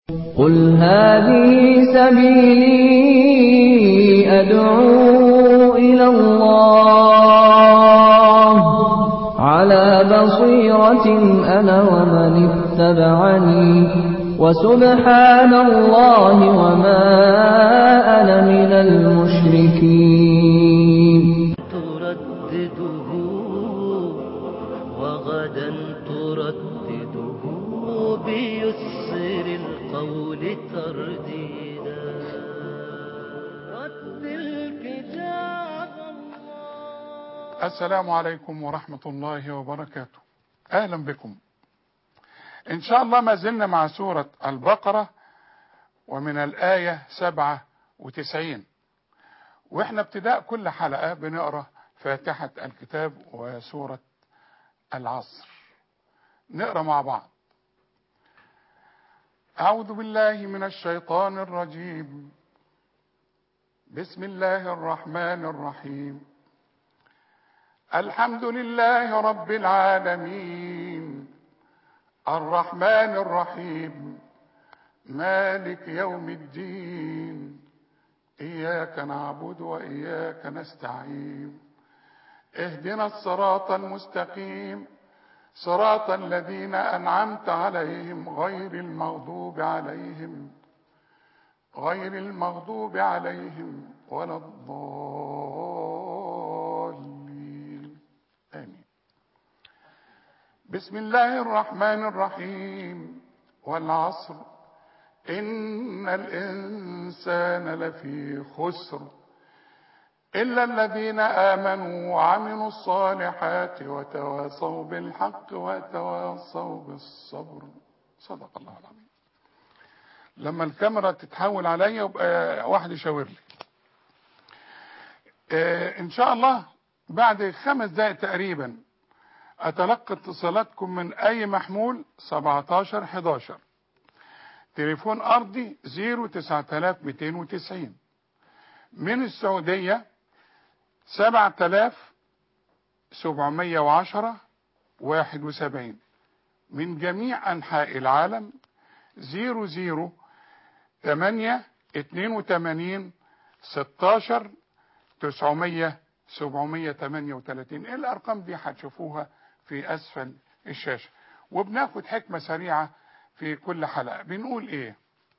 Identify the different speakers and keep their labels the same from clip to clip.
Speaker 1: قل هذه سبيلي أدعو إلى الله على بصيرة أنا ومن اتبعني وسبحان الله وما أنا من المشركين
Speaker 2: تردده وغدا تردده بيسر القول ترديدا رتل كتاب الله
Speaker 3: السلام عليكم ورحمة الله وبركاته أهلا بكم إن شاء الله ما زلنا مع سورة البقرة ومن الآية سبعة وتسعين وإحنا ابتداء كل حلقة بنقرأ فاتحة الكتاب وسورة العصر نقرأ مع بعض أعوذ بالله من الشيطان الرجيم بسم الله الرحمن الرحيم الحمد لله رب العالمين الرحمن الرحيم مالك يوم الدين إياك نعبد وإياك نستعين اهدنا الصراط المستقيم صراط الذين أنعمت عليهم غير المغضوب عليهم غير المغضوب عليهم ولا الضالين آمين بسم الله الرحمن الرحيم والعصر إن الإنسان لفي خسر إلا الذين آمنوا وعملوا الصالحات وتواصوا بالحق وتواصوا بالصبر صدق الله العظيم لما الكاميرا تتحول عليا يبقى واحد يشاور لي آه ان شاء الله بعد خمس دقائق تقريبا اتلقى اتصالاتكم من اي محمول 17 11 تليفون ارضي 09290 من السعودية 7710 71 من جميع انحاء العالم 00 8 82 16 900 738 الارقام دي هتشوفوها في اسفل الشاشة وبناخد حكمة سريعة في كل حلقة بنقول ايه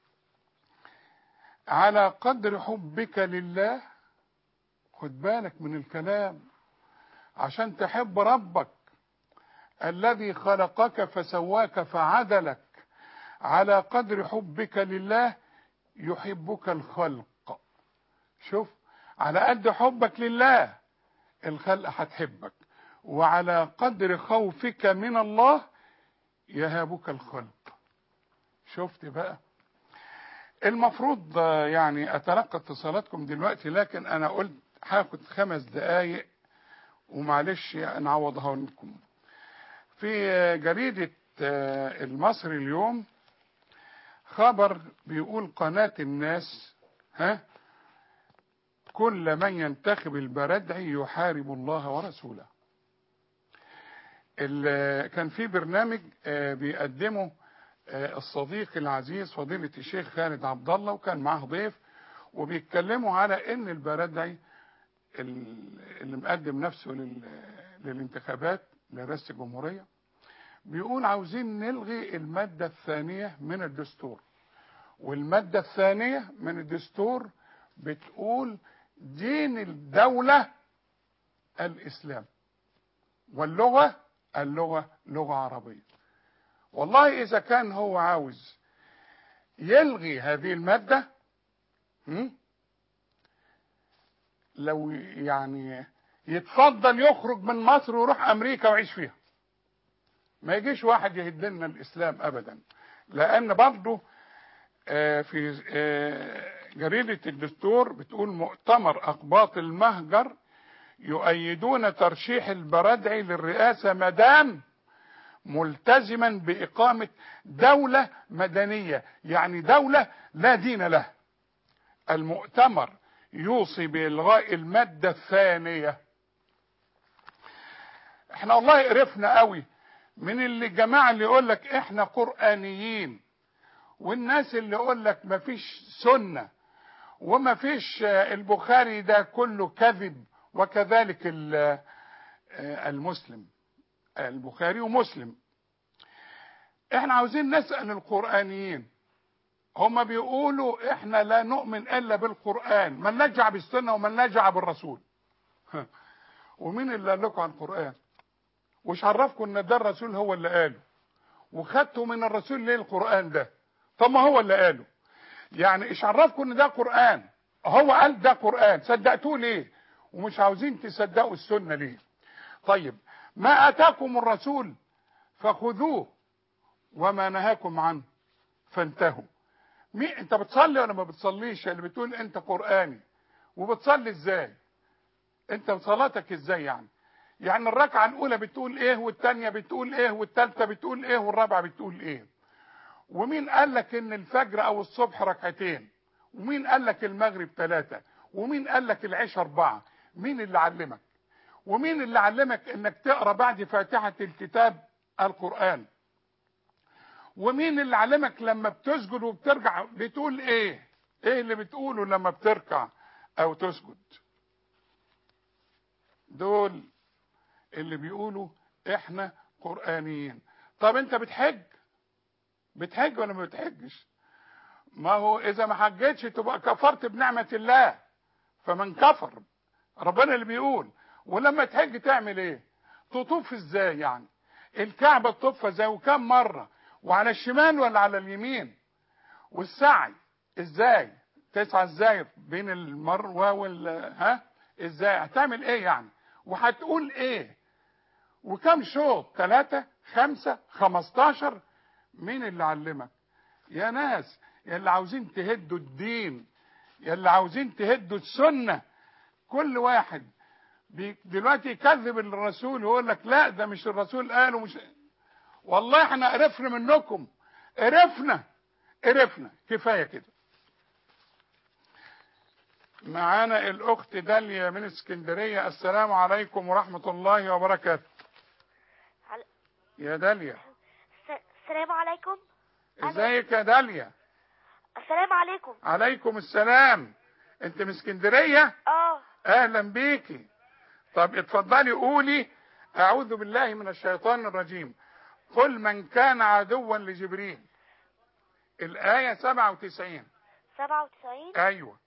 Speaker 3: على قدر حبك لله خد بالك من الكلام عشان تحب ربك الذي خلقك فسواك فعدلك على قدر حبك لله يحبك الخلق شوف على قد حبك لله الخلق هتحبك وعلى قدر خوفك من الله يهابك الخلق شفت بقى المفروض يعني اتلقى اتصالاتكم دلوقتي لكن انا قلت هاخد خمس دقايق ومعلش نعوضها لكم في جريدة المصري اليوم خبر بيقول قناة الناس ها كل من ينتخب البردعي يحارب الله ورسوله كان في برنامج بيقدمه الصديق العزيز فضيلة الشيخ خالد عبد الله وكان معاه ضيف وبيتكلموا على ان البردعي اللي مقدم نفسه للانتخابات لرئاسة الجمهورية بيقول عاوزين نلغي المادة الثانية من الدستور والمادة الثانية من الدستور بتقول دين الدولة الإسلام واللغة اللغة لغة عربية والله إذا كان هو عاوز يلغي هذه المادة لو يعني يتفضل يخرج من مصر ويروح أمريكا ويعيش فيها ما يجيش واحد يهد لنا الإسلام أبدا لأن برضه في جريدة الدستور بتقول مؤتمر أقباط المهجر يؤيدون ترشيح البردعي للرئاسة مدام ملتزما بإقامة دولة مدنية يعني دولة لا دين له المؤتمر يوصي بإلغاء المادة الثانية احنا والله قرفنا قوي من اللي الجماعة اللي يقول لك احنا قرآنيين والناس اللي يقول لك مفيش سنة ومفيش آه، البخاري ده كله كذب وكذلك ال- آه، المسلم البخاري ومسلم احنا عاوزين نسأل القرآنيين هما بيقولوا احنا لا نؤمن الا بالقرآن من نجع بالسنة ومن نجع بالرسول ومين اللي قال لكم عن القرآن وش عرفكم ان ده الرسول هو اللي قاله وخدتوا من الرسول ليه القرآن ده طب ما هو اللي قاله يعني ايش عرفكم ان ده قرآن هو قال ده قرآن صدقتوه ليه ومش عاوزين تصدقوا السنة ليه طيب ما اتاكم الرسول فخذوه وما نهاكم عنه فانتهوا مين انت بتصلي ولا ما بتصليش اللي بتقول انت قرآني وبتصلي ازاي انت صلاتك ازاي يعني يعني الركعة الاولى بتقول ايه والتانية بتقول ايه والتالتة بتقول ايه والرابعة بتقول ايه ومين قال لك ان الفجر او الصبح ركعتين ومين قال لك المغرب ثلاثة ومين قال لك العشاء اربعة مين اللي علمك ومين اللي علمك انك تقرا بعد فاتحة الكتاب القرآن ومين اللي علمك لما بتسجد وبترجع بتقول ايه ايه اللي بتقوله لما بتركع او تسجد دول اللي بيقولوا احنا قرآنيين طب انت بتحج بتحج ولا ما بتحجش ما هو اذا ما حجتش تبقى كفرت بنعمة الله فمن كفر ربنا اللي بيقول ولما تحج تعمل ايه تطوف ازاي يعني الكعبة تطوف ازاي وكم مرة وعلى الشمال ولا على اليمين والسعي ازاي تسعى ازاي بين المروة وال ها ازاي هتعمل ايه يعني وهتقول ايه وكم شوط ثلاثة خمسة خمستاشر مين اللي علمك يا ناس يا اللي عاوزين تهدوا الدين يا اللي عاوزين تهدوا السنة كل واحد بي- دلوقتي يكذب الرسول ويقول لك لا ده مش الرسول قال ومش والله احنا قرفنا منكم قرفنا قرفنا كفايه كده معانا الاخت داليا من اسكندريه السلام عليكم ورحمه الله وبركاته
Speaker 4: عل-
Speaker 3: يا داليا
Speaker 4: س- السلام عليكم
Speaker 3: ازيك يا داليا
Speaker 4: السلام عليكم
Speaker 3: عليكم السلام انت من اسكندريه
Speaker 4: اه
Speaker 3: اهلا بيكي طب اتفضلي قولي اعوذ بالله من الشيطان الرجيم قل من كان عدوا لجبريل الايه 97
Speaker 4: 97
Speaker 3: ايوه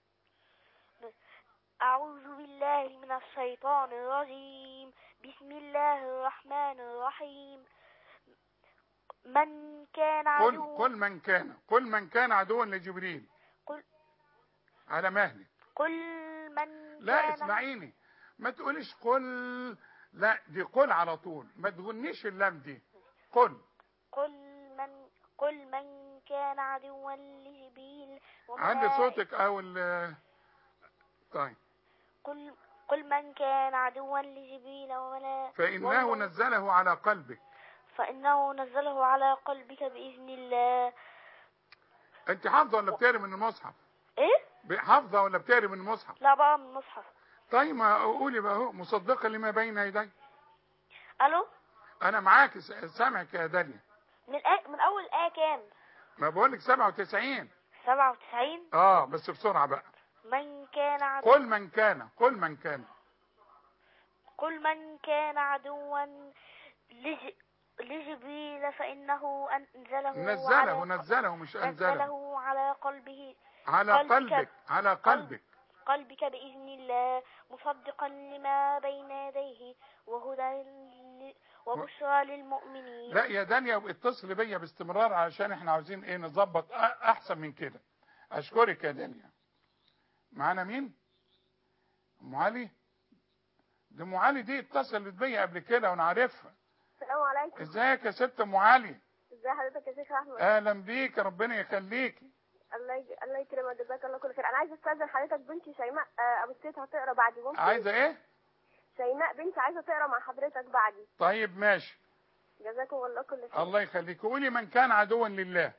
Speaker 4: أعوذ بالله من الشيطان الرجيم بسم الله الرحمن الرحيم من كان
Speaker 3: قل
Speaker 4: عدو
Speaker 3: قل من كان قل من كان عدوا لجبريل
Speaker 4: قل
Speaker 3: على مهلك
Speaker 4: قل من
Speaker 3: لا
Speaker 4: كان
Speaker 3: اسمعيني ما تقوليش قل لا دي قل على طول ما تغنيش اللام دي قل
Speaker 4: قل من قل من كان عدوا لجبريل
Speaker 3: عندي
Speaker 4: وملائكة-
Speaker 3: صوتك او ال طيب
Speaker 4: قل قل من كان عدوا لجبريل وملا
Speaker 3: فانه
Speaker 4: والله-
Speaker 3: نزله على قلبك
Speaker 4: فإنه نزله على قلبك بإذن الله
Speaker 3: انت حافظه ولا بتقري من المصحف
Speaker 4: إيه؟
Speaker 3: حافظه ولا بتقري من المصحف
Speaker 4: لا بقى من المصحف
Speaker 3: طيب ما قولي بقى اهو مصدقه لما بين يدي
Speaker 4: ألو
Speaker 3: انا معاك س- سامعك يا داليا
Speaker 4: من آه من أول آية كام؟
Speaker 3: ما بقول لك 97
Speaker 4: سبعة وتسعين
Speaker 3: اه بس بسرعه بقى
Speaker 4: من كان عدوا
Speaker 3: قل من كان قل من كان
Speaker 4: قل من كان عدوا لج... لجبريل فإنه أنزله
Speaker 3: نزله
Speaker 4: على...
Speaker 3: نزله مش انزله
Speaker 4: نزله على قلبه
Speaker 3: على
Speaker 4: قلبك.
Speaker 3: قلبك على قلبك
Speaker 4: قلبك بإذن الله مصدقا لما بين يديه وهدى ل... وبشرى للمؤمنين
Speaker 3: لا يا داليا اتصل بيا باستمرار علشان احنا عاوزين ايه نظبط أ- احسن من كده اشكرك يا داليا معانا مين ام علي دي ام علي دي اتصلت بيا قبل كده وانا عارفها
Speaker 5: السلام عليكم
Speaker 3: ازيك يا ست ام علي
Speaker 5: ازي حضرتك يا شيخ احمد
Speaker 3: اهلا بيك ربنا يخليكي
Speaker 5: الله يج... الله يكرمك جزاك الله كل خير انا عايزه استاذن حضرتك بنتي شيماء آه، ابو السيد هتقرا بعدي ممكن
Speaker 3: عايزه ايه
Speaker 5: شيماء بنتي عايزه تقرا مع حضرتك بعدي
Speaker 3: طيب ماشي
Speaker 5: جزاكم الله كل خير
Speaker 3: الله يخليك قولي من كان عدوا لله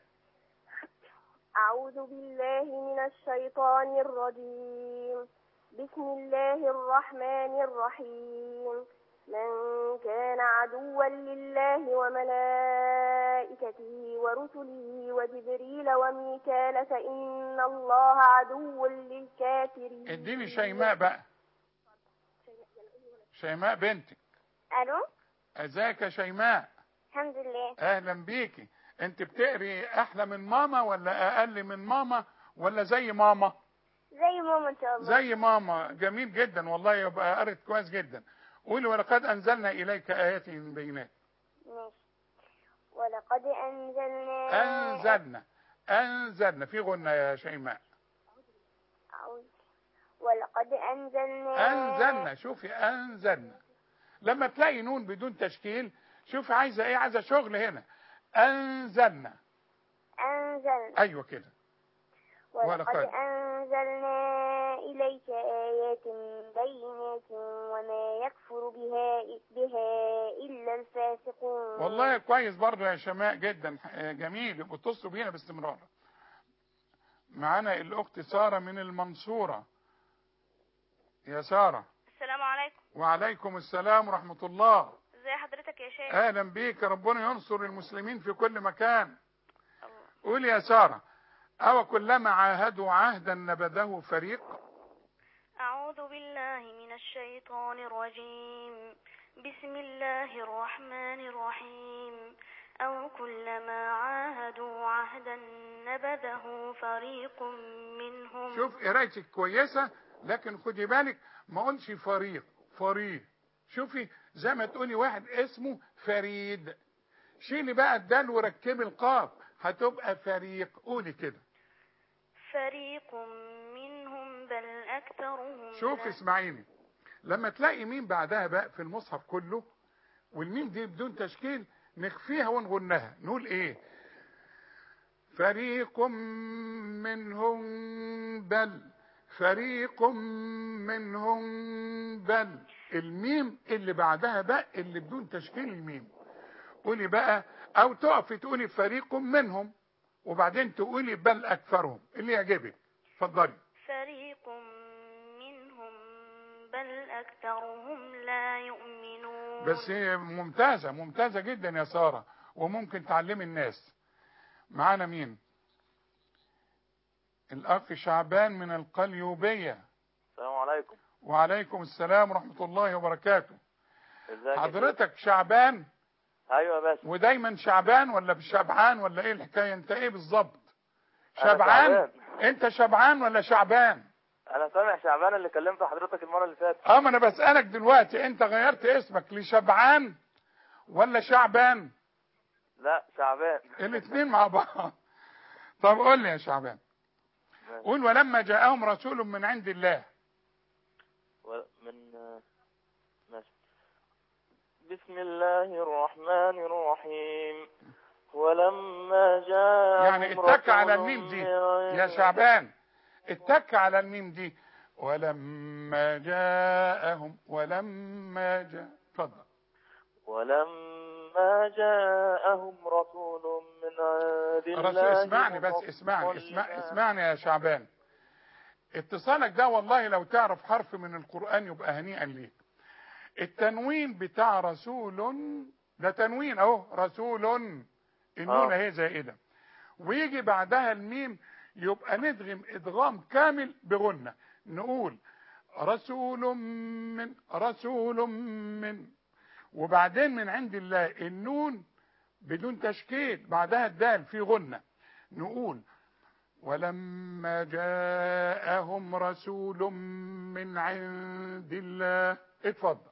Speaker 5: اعوذ بالله من الشيطان الرجيم بسم الله الرحمن الرحيم من كان عدوا لله وملائكته ورسله وجبريل وميكال فإن الله عدو للكافرين
Speaker 3: اديني شيماء بقى شيماء بنتك
Speaker 4: الو
Speaker 3: ازيك يا شيماء
Speaker 4: الحمد لله
Speaker 3: اهلا بيكي انت بتقري احلى من ماما ولا اقل من ماما ولا زي ماما
Speaker 4: زي ماما ان شاء الله
Speaker 3: زي ماما جميل جدا والله يبقى قريت كويس جدا قولي ولقد انزلنا اليك ايات بينات
Speaker 4: ماشي ولقد انزلنا
Speaker 3: انزلنا انزلنا في غنى يا شيماء
Speaker 4: أعوذ. ولقد انزلنا
Speaker 3: انزلنا شوفي انزلنا لما تلاقي نون بدون تشكيل شوفي عايزه ايه عايزه شغل هنا انزلنا
Speaker 4: انزلنا
Speaker 3: ايوه كده
Speaker 4: ولقد
Speaker 3: ولقد.
Speaker 4: أنزلنا إليك آيات بينات وما يكفر بها بها إلا الفاسقون
Speaker 3: والله كويس برضو يا شماء جدا آه، جميل يبقوا اتصلوا بينا باستمرار معانا الاخت ساره من المنصوره يا ساره
Speaker 4: السلام عليكم
Speaker 3: وعليكم السلام ورحمه الله
Speaker 4: ازي حضرتك يا شيخ
Speaker 3: اهلا بيك ربنا ينصر المسلمين في كل مكان قول يا ساره او كلما عاهدوا عهدا نبذه فريق
Speaker 4: أعوذ بالله من الشيطان الرجيم بسم الله الرحمن الرحيم أو كلما عاهدوا عهدا نبذه فريق منهم
Speaker 3: شوف قرايتك كويسه لكن خدي بالك ما اقولش فريق فريق شوفي زي ما تقولي واحد اسمه فريد شيلي بقى الدال وركبي القاف هتبقى فريق قولي كده
Speaker 4: فريق منهم بل أكثرهم
Speaker 3: شوف
Speaker 4: لا-
Speaker 3: اسمعيني لما تلاقي ميم بعدها بقى في المصحف كله والميم دي بدون تشكيل نخفيها ونغنها نقول ايه فريق منهم بل فريق منهم بل الميم اللي بعدها بقى اللي بدون تشكيل الميم قولي بقى او تقفي تقولي فريق منهم وبعدين تقولي بل اكثرهم اللي يعجبك اتفضلي
Speaker 4: فريق منهم بل أكثرهم لا يؤمنون
Speaker 3: بس هي ممتازة ممتازة جدا يا سارة وممكن تعلمي الناس معانا مين الأخ شعبان من القليوبية
Speaker 6: السلام عليكم
Speaker 3: وعليكم السلام ورحمة الله وبركاته
Speaker 6: ازيك يا
Speaker 3: حضرتك شعبان
Speaker 6: شيخ؟ ايوه يا باشا
Speaker 3: ودايما شعبان ولا شبعان ولا ايه الحكاية انت ايه بالظبط
Speaker 6: أنا
Speaker 3: شبعان
Speaker 6: شعبان.
Speaker 3: انت شبعان ولا شعبان
Speaker 6: انا سامع شعبان اللي كلمت حضرتك المره اللي فاتت
Speaker 3: اه ما انا بسألك دلوقتي انت غيرت اسمك لشبعان ولا شعبان
Speaker 6: لا شعبان
Speaker 3: الاثنين مع بعض طب قول لي يا شعبان
Speaker 6: ماشي.
Speaker 3: قول ولما جاءهم رسول من عند الله
Speaker 6: و- من ماشي بسم الله الرحمن الرحيم ولما جاء
Speaker 3: يعني اتك على الميم دي يا شعبان اتك على الميم دي ولما جاءهم ولما جاء اتفضل
Speaker 6: ولما جاءهم رسول من عند
Speaker 3: رسول
Speaker 6: الله
Speaker 3: اسمعني بس
Speaker 6: مصدقاً
Speaker 3: اسمعني اسمع
Speaker 6: لما-
Speaker 3: اسمعني يا شعبان اتصالك ده والله لو تعرف حرف من القرآن يبقى هنيئا ليك التنوين بتاع رسول ده تنوين اهو رسول النون
Speaker 6: آه.
Speaker 3: اهي زائدة ويجي بعدها الميم يبقى ندغم ادغام كامل بغنة نقول رسول من رسول من وبعدين من عند الله النون بدون تشكيل بعدها الدال في غنة نقول ولما جاءهم رسول من عند الله اتفضل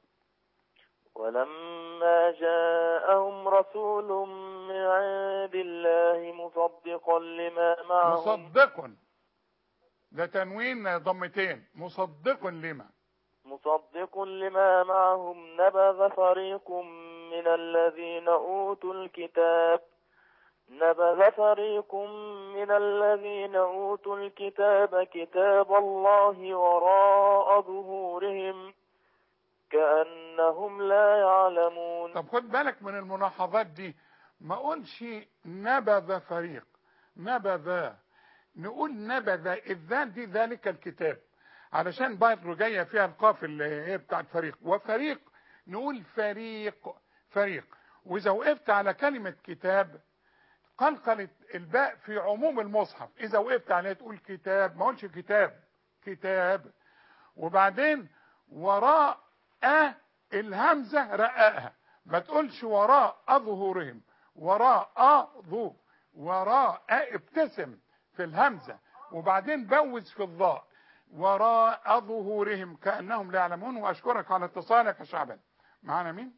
Speaker 6: ولما جاءهم رسول من عند الله مصدقا لما معهم
Speaker 3: مصدق ده تنوين ضمتين مصدق لما
Speaker 6: مصدق لما معهم نبذ فريق من الذين أوتوا الكتاب نبذ فريق من الذين أوتوا الكتاب كتاب الله وراء ظهورهم كأنهم لا يعلمون
Speaker 3: طب خد بالك من الملاحظات دي ما اقولش نبذ فريق نبذ نقول نبذ الذال دي ذلك الكتاب علشان برضه جايه فيها القاف اللي هي بتاعت فريق وفريق نقول فريق فريق واذا وقفت على كلمه كتاب قلقلة الباء في عموم المصحف اذا وقفت عليها تقول كتاب ما قلش كتاب كتاب وبعدين وراء أ الهمزة رققها ما تقولش وراء ظهورهم وراء ظو وراء ابتسم في الهمزة وبعدين بوز في الضاء وراء ظهورهم كأنهم لا يعلمون وأشكرك على اتصالك يا شعبان معانا مين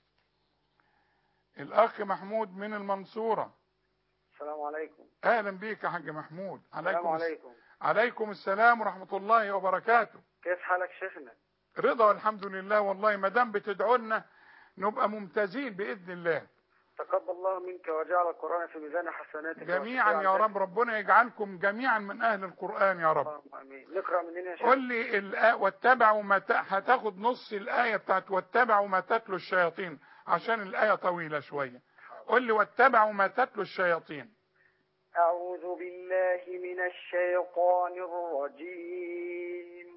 Speaker 3: الأخ محمود من المنصورة
Speaker 6: السلام عليكم
Speaker 3: أهلا بيك يا حاج محمود
Speaker 6: السلام
Speaker 3: عليكم,
Speaker 6: عليكم
Speaker 3: عليكم السلام ورحمة الله وبركاته
Speaker 6: كيف حالك شيخنا
Speaker 3: رضا والحمد لله والله ما دام بتدعوا لنا نبقى ممتازين بإذن الله
Speaker 6: تقبل الله منك وجعل القرآن في ميزان حسناتك
Speaker 3: جميعا يا رب ربنا يجعلكم جميعا من أهل القرآن يا رب
Speaker 6: اللهم امين نقرا منين يا شيخ
Speaker 3: قل لي الآية واتبعوا ما ت... هتاخد نص الآية بتاعت واتبعوا ما تتلو الشياطين عشان الآية طويلة شوية قل لي واتبعوا ما تتلو الشياطين
Speaker 6: أعوذ بالله من الشيطان الرجيم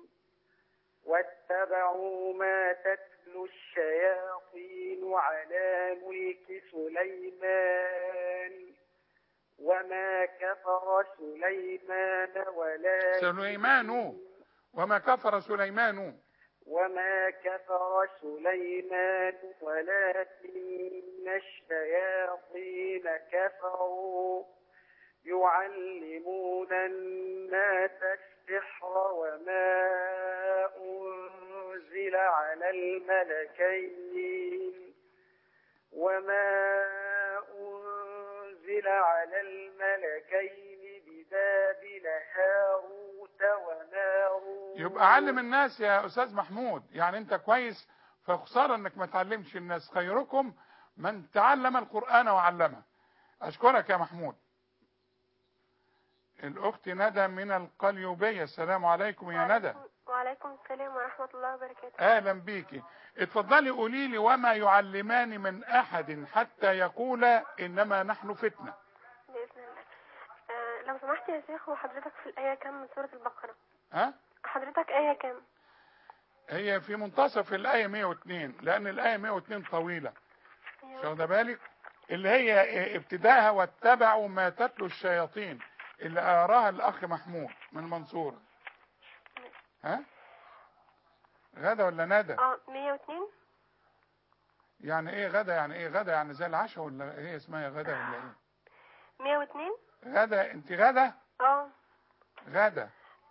Speaker 6: واتبعوا ما تتلو الشياطين على ملك سليمان وما كفر سليمان ولكن
Speaker 3: سليمان وما كفر سليمان
Speaker 6: وما كفر سليمان ولكن الشياطين كفروا يعلمون الناس السحر وما أنزل على الملكين وما أنزل على الملكين ببابل هاروت وماروت
Speaker 3: يبقى علم الناس يا أستاذ محمود يعني أنت كويس فخسارة أنك ما تعلمش الناس خيركم من تعلم القرآن وعلمه أشكرك يا محمود الأخت ندى من القليوبية السلام عليكم يا ندى
Speaker 5: وعليكم السلام ورحمة الله وبركاته
Speaker 3: اهلا بيكي اتفضلي قولي لي وما يعلمان من احد حتى يقولا انما نحن فتنه
Speaker 5: بإذن الله آه لو سمحت يا شيخ وحضرتك في الآية كام من سورة البقرة
Speaker 3: ها
Speaker 5: حضرتك آية كام
Speaker 3: هي في منتصف الايه 102 لان الايه 102 طويله مش واخده بالك اللي هي ابتداها واتبعوا ما تتلو الشياطين اللي قراها الاخ محمود من المنصوره ها غدا ولا ندى
Speaker 5: اه 102
Speaker 3: يعني ايه غدا يعني ايه غدا يعني زي العشاء ولا هي اسمها غدا ولا ايه
Speaker 5: 102
Speaker 3: غدا انت غدا
Speaker 5: اه
Speaker 3: غدا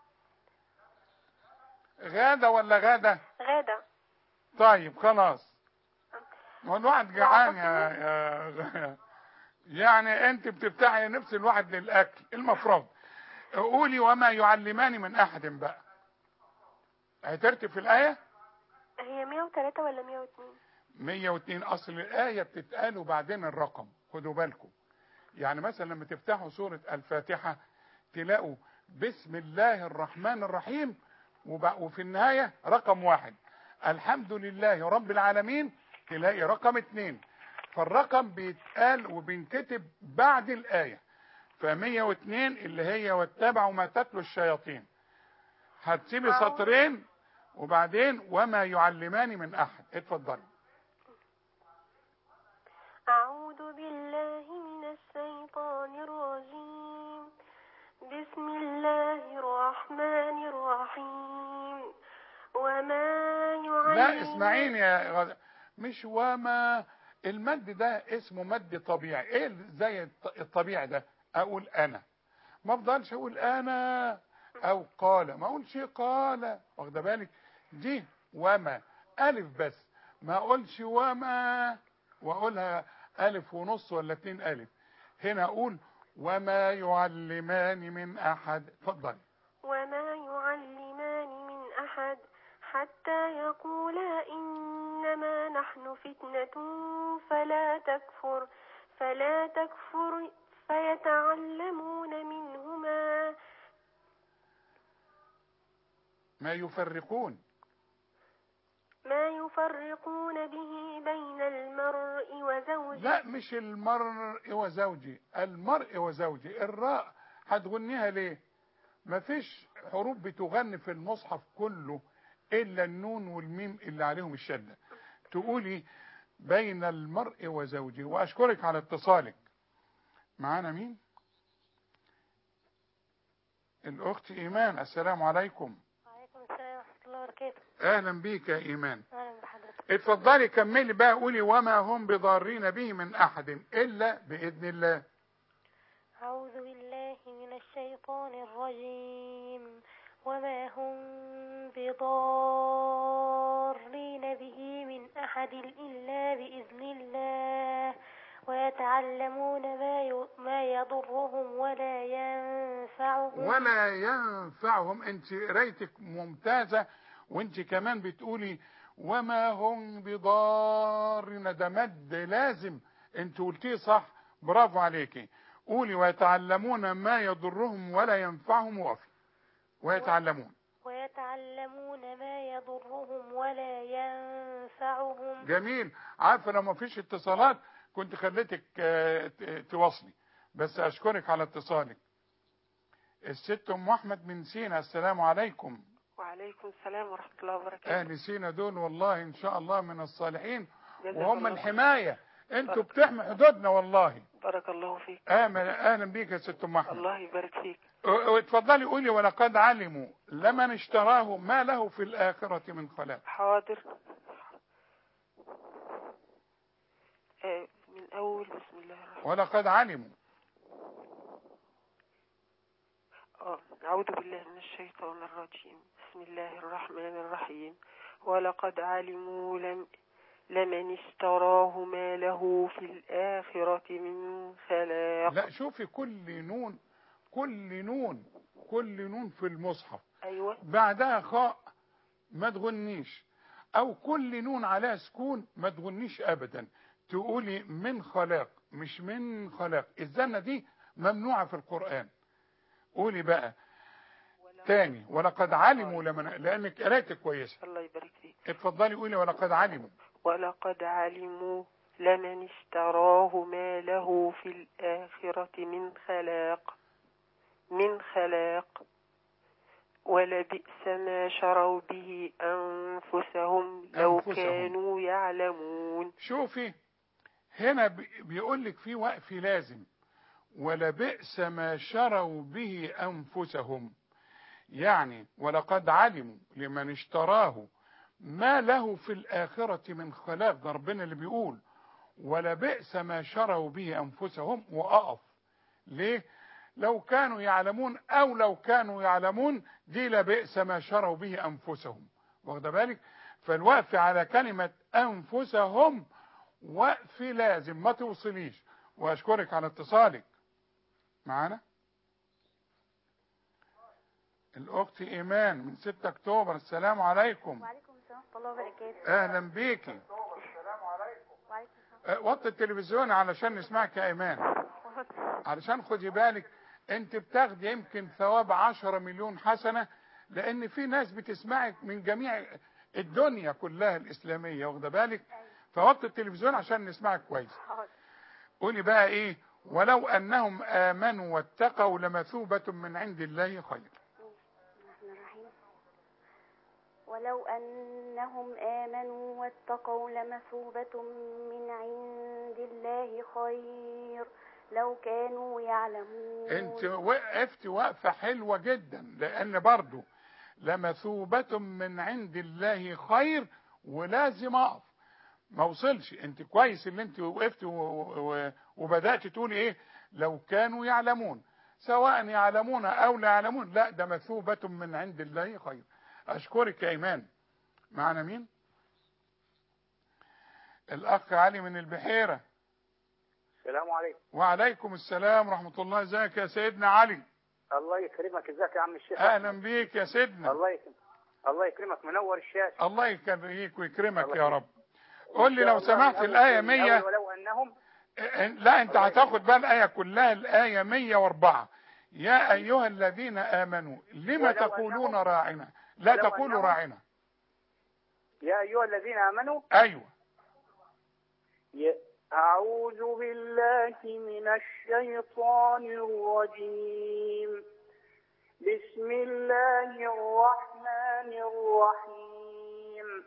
Speaker 3: غدا ولا غدا
Speaker 5: غادة
Speaker 3: طيب خلاص هو الواحد جعان يا, يا يعني انت بتفتحي نفس الواحد للاكل المفروض قولي وما يعلمان من احد بقى هترتب في الايه
Speaker 5: هي 103 ولا 102
Speaker 3: 102 اصل الايه بتتقال وبعدين الرقم خدوا بالكم يعني مثلا لما تفتحوا سوره الفاتحه تلاقوا بسم الله الرحمن الرحيم وب- وفي النهايه رقم واحد الحمد لله رب العالمين تلاقي رقم اتنين فالرقم بيتقال وبينكتب بعد الايه ف 102 اللي هي واتبعوا ما تتلو الشياطين هتسيبي
Speaker 5: أعوذ-
Speaker 3: سطرين وبعدين وما يعلمان من احد اتفضلي
Speaker 5: أعوذ بالله من الشيطان الرجيم بسم الله الرحمن الرحيم وما يعلم
Speaker 3: لا اسمعيني يا غد... مش وما المد ده اسمه مد طبيعي ايه زي الط- الطبيعي ده اقول انا ما افضلش اقول انا او قال ما اقولش قال واخده بالك دي وما الف بس ما اقولش وما واقولها الف ونص ولا اتنين الف هنا اقول وما يعلمان من احد اتفضل
Speaker 5: وما يعلمان من أحد حتى يقولا إنما نحن فتنة فلا تكفر فلا تكفر فيتعلمون منهما
Speaker 3: ما يفرقون
Speaker 5: ما يفرقون به بين المرء وزوجه
Speaker 3: لا مش المرء وزوجي المرء وزوجي الراء هتغنيها ليه مفيش حروف بتغني في المصحف كله الا النون والميم اللي عليهم الشدة تقولي بين المرء وزوجه واشكرك على اتصالك معانا مين الاخت ايمان السلام عليكم
Speaker 5: وعليكم السلام ورحمة الله وبركاته
Speaker 3: اهلا بيك يا ايمان
Speaker 5: أهلا بحضرتك
Speaker 3: اتفضلي كملي بقى قولي وما هم بضارين به من احد الا باذن الله
Speaker 5: أعوذ بالله من الشيطان الرجيم وما هم بضارين به من أحد إلا بإذن الله ويتعلمون ما ي- ما يضرهم ولا ينفعهم
Speaker 3: ولا ينفعهم انت قرايتك ممتازة وانت كمان بتقولي وما هم بضارين ده مد لازم انت قلتيه صح برافو عليكي قولي ويتعلمون ما يضرهم ولا ينفعهم وقفي ويتعلمون
Speaker 5: ويتعلمون ما يضرهم ولا ينفعهم
Speaker 3: جميل عارفه لو ما فيش اتصالات كنت خليتك آه، ت- تواصلي بس اشكرك على اتصالك الست ام احمد من سينا السلام عليكم
Speaker 7: وعليكم السلام ورحمة الله وبركاته
Speaker 3: اهل سينا دول والله ان شاء الله من الصالحين
Speaker 7: جزاك
Speaker 3: وهم
Speaker 7: الله
Speaker 3: الحمايه انتوا
Speaker 7: بارك.
Speaker 3: بتحمي حدودنا والله
Speaker 7: بارك الله فيك
Speaker 3: اهلا اهلا بيك يا ست ام احمد
Speaker 7: الله يبارك فيك
Speaker 3: و- واتفضلي قولي ولقد علموا لمن اشتراه ما له في الاخره من خلاق
Speaker 7: حاضر آه، من أول بسم الله الرحمن
Speaker 3: ولقد علموا
Speaker 7: آه، أعوذ بالله من الشيطان الرجيم بسم الله الرحمن الرحيم ولقد علموا لم لمن اشتراه ما له في الآخرة من خلاق
Speaker 3: لا شوفي كل نون كل نون كل نون في المصحف
Speaker 7: أيوة
Speaker 3: بعدها خاء ما تغنيش او كل نون عليها سكون ما تغنيش ابدا تقولي من خلاق مش من خلاق الزنة دي ممنوعة في القرآن قولي بقى تاني ولقد علموا لمن لانك قرايتك كويسة
Speaker 7: الله يبارك فيك
Speaker 3: اتفضلي قولي ولقد علموا
Speaker 7: ولقد علموا لمن اشتراه ما له في الآخرة من خلاق من خلاق ولبئس ما شروا به أنفسهم لو
Speaker 3: أنفسهم.
Speaker 7: كانوا يعلمون
Speaker 3: شوفي هنا بيقول لك في وقف لازم ولبئس ما شروا به انفسهم يعني ولقد علموا لمن اشتراه ما له في الاخره من خلاق ده ربنا اللي بيقول ولبئس ما شروا به انفسهم واقف ليه لو كانوا يعلمون او لو كانوا يعلمون دي لبئس ما شروا به انفسهم واخد بالك فالوقف على كلمه انفسهم وقف لازم ما توصليش واشكرك على اتصالك معانا الاخت ايمان من 6 اكتوبر السلام عليكم
Speaker 4: وعليكم السلام ورحمة الله وبركاته
Speaker 3: اهلا بيكي
Speaker 4: وعليكم
Speaker 3: أه، وطي التلفزيون علشان نسمعك يا ايمان علشان خدي بالك انت بتاخدي يمكن ثواب 10 مليون حسنة لان في ناس بتسمعك من جميع الدنيا كلها الاسلامية واخده بالك فوطي التلفزيون عشان نسمعك كويس
Speaker 4: حاضر.
Speaker 3: قولي بقى ايه ولو انهم امنوا واتقوا لمثوبة من عند الله خير
Speaker 4: الرحمن الرحيم ولو أنهم آمنوا واتقوا لمثوبة من عند الله خير لو كانوا يعلمون
Speaker 3: انت وقفت وقفة حلوة جدا لان برضو لمثوبة من عند الله خير ولازم اقف ما وصلش انت كويس اللي انت وقفت و- و- وبدأت تقولي ايه لو كانوا يعلمون سواء يعلمون او لا يعلمون لا ده مثوبة من عند الله خير اشكرك يا ايمان معنا مين الاخ علي من البحيرة
Speaker 6: السلام عليكم
Speaker 3: وعليكم السلام ورحمة الله ازيك يا سيدنا علي
Speaker 6: الله يكرمك ازيك يا عم الشيخ
Speaker 3: اهلا بيك يا سيدنا
Speaker 6: الله يكرمك الله يكرمك منور الشاشه
Speaker 3: الله يكرمك ويكرمك
Speaker 6: الله
Speaker 3: يا
Speaker 6: يكرمك.
Speaker 3: رب قول لي لو
Speaker 6: إن شاء الله
Speaker 3: سمحت
Speaker 6: من أول-
Speaker 3: الآية
Speaker 6: من
Speaker 3: 100
Speaker 6: أول ولو انهم
Speaker 3: لا انت
Speaker 6: الله
Speaker 3: هتاخد بقى الآية كلها الآية 104 يا أيها الذين آمنوا لم
Speaker 6: ولو
Speaker 3: تقولون
Speaker 6: أنهم-
Speaker 3: راعنا لا
Speaker 6: ولو
Speaker 3: تقولوا
Speaker 6: أنهم-
Speaker 3: راعنا
Speaker 6: يا ايها الذين امنوا
Speaker 3: أيوة
Speaker 6: ي- اعوذ بالله من الشيطان الرجيم بسم الله الرحمن الرحيم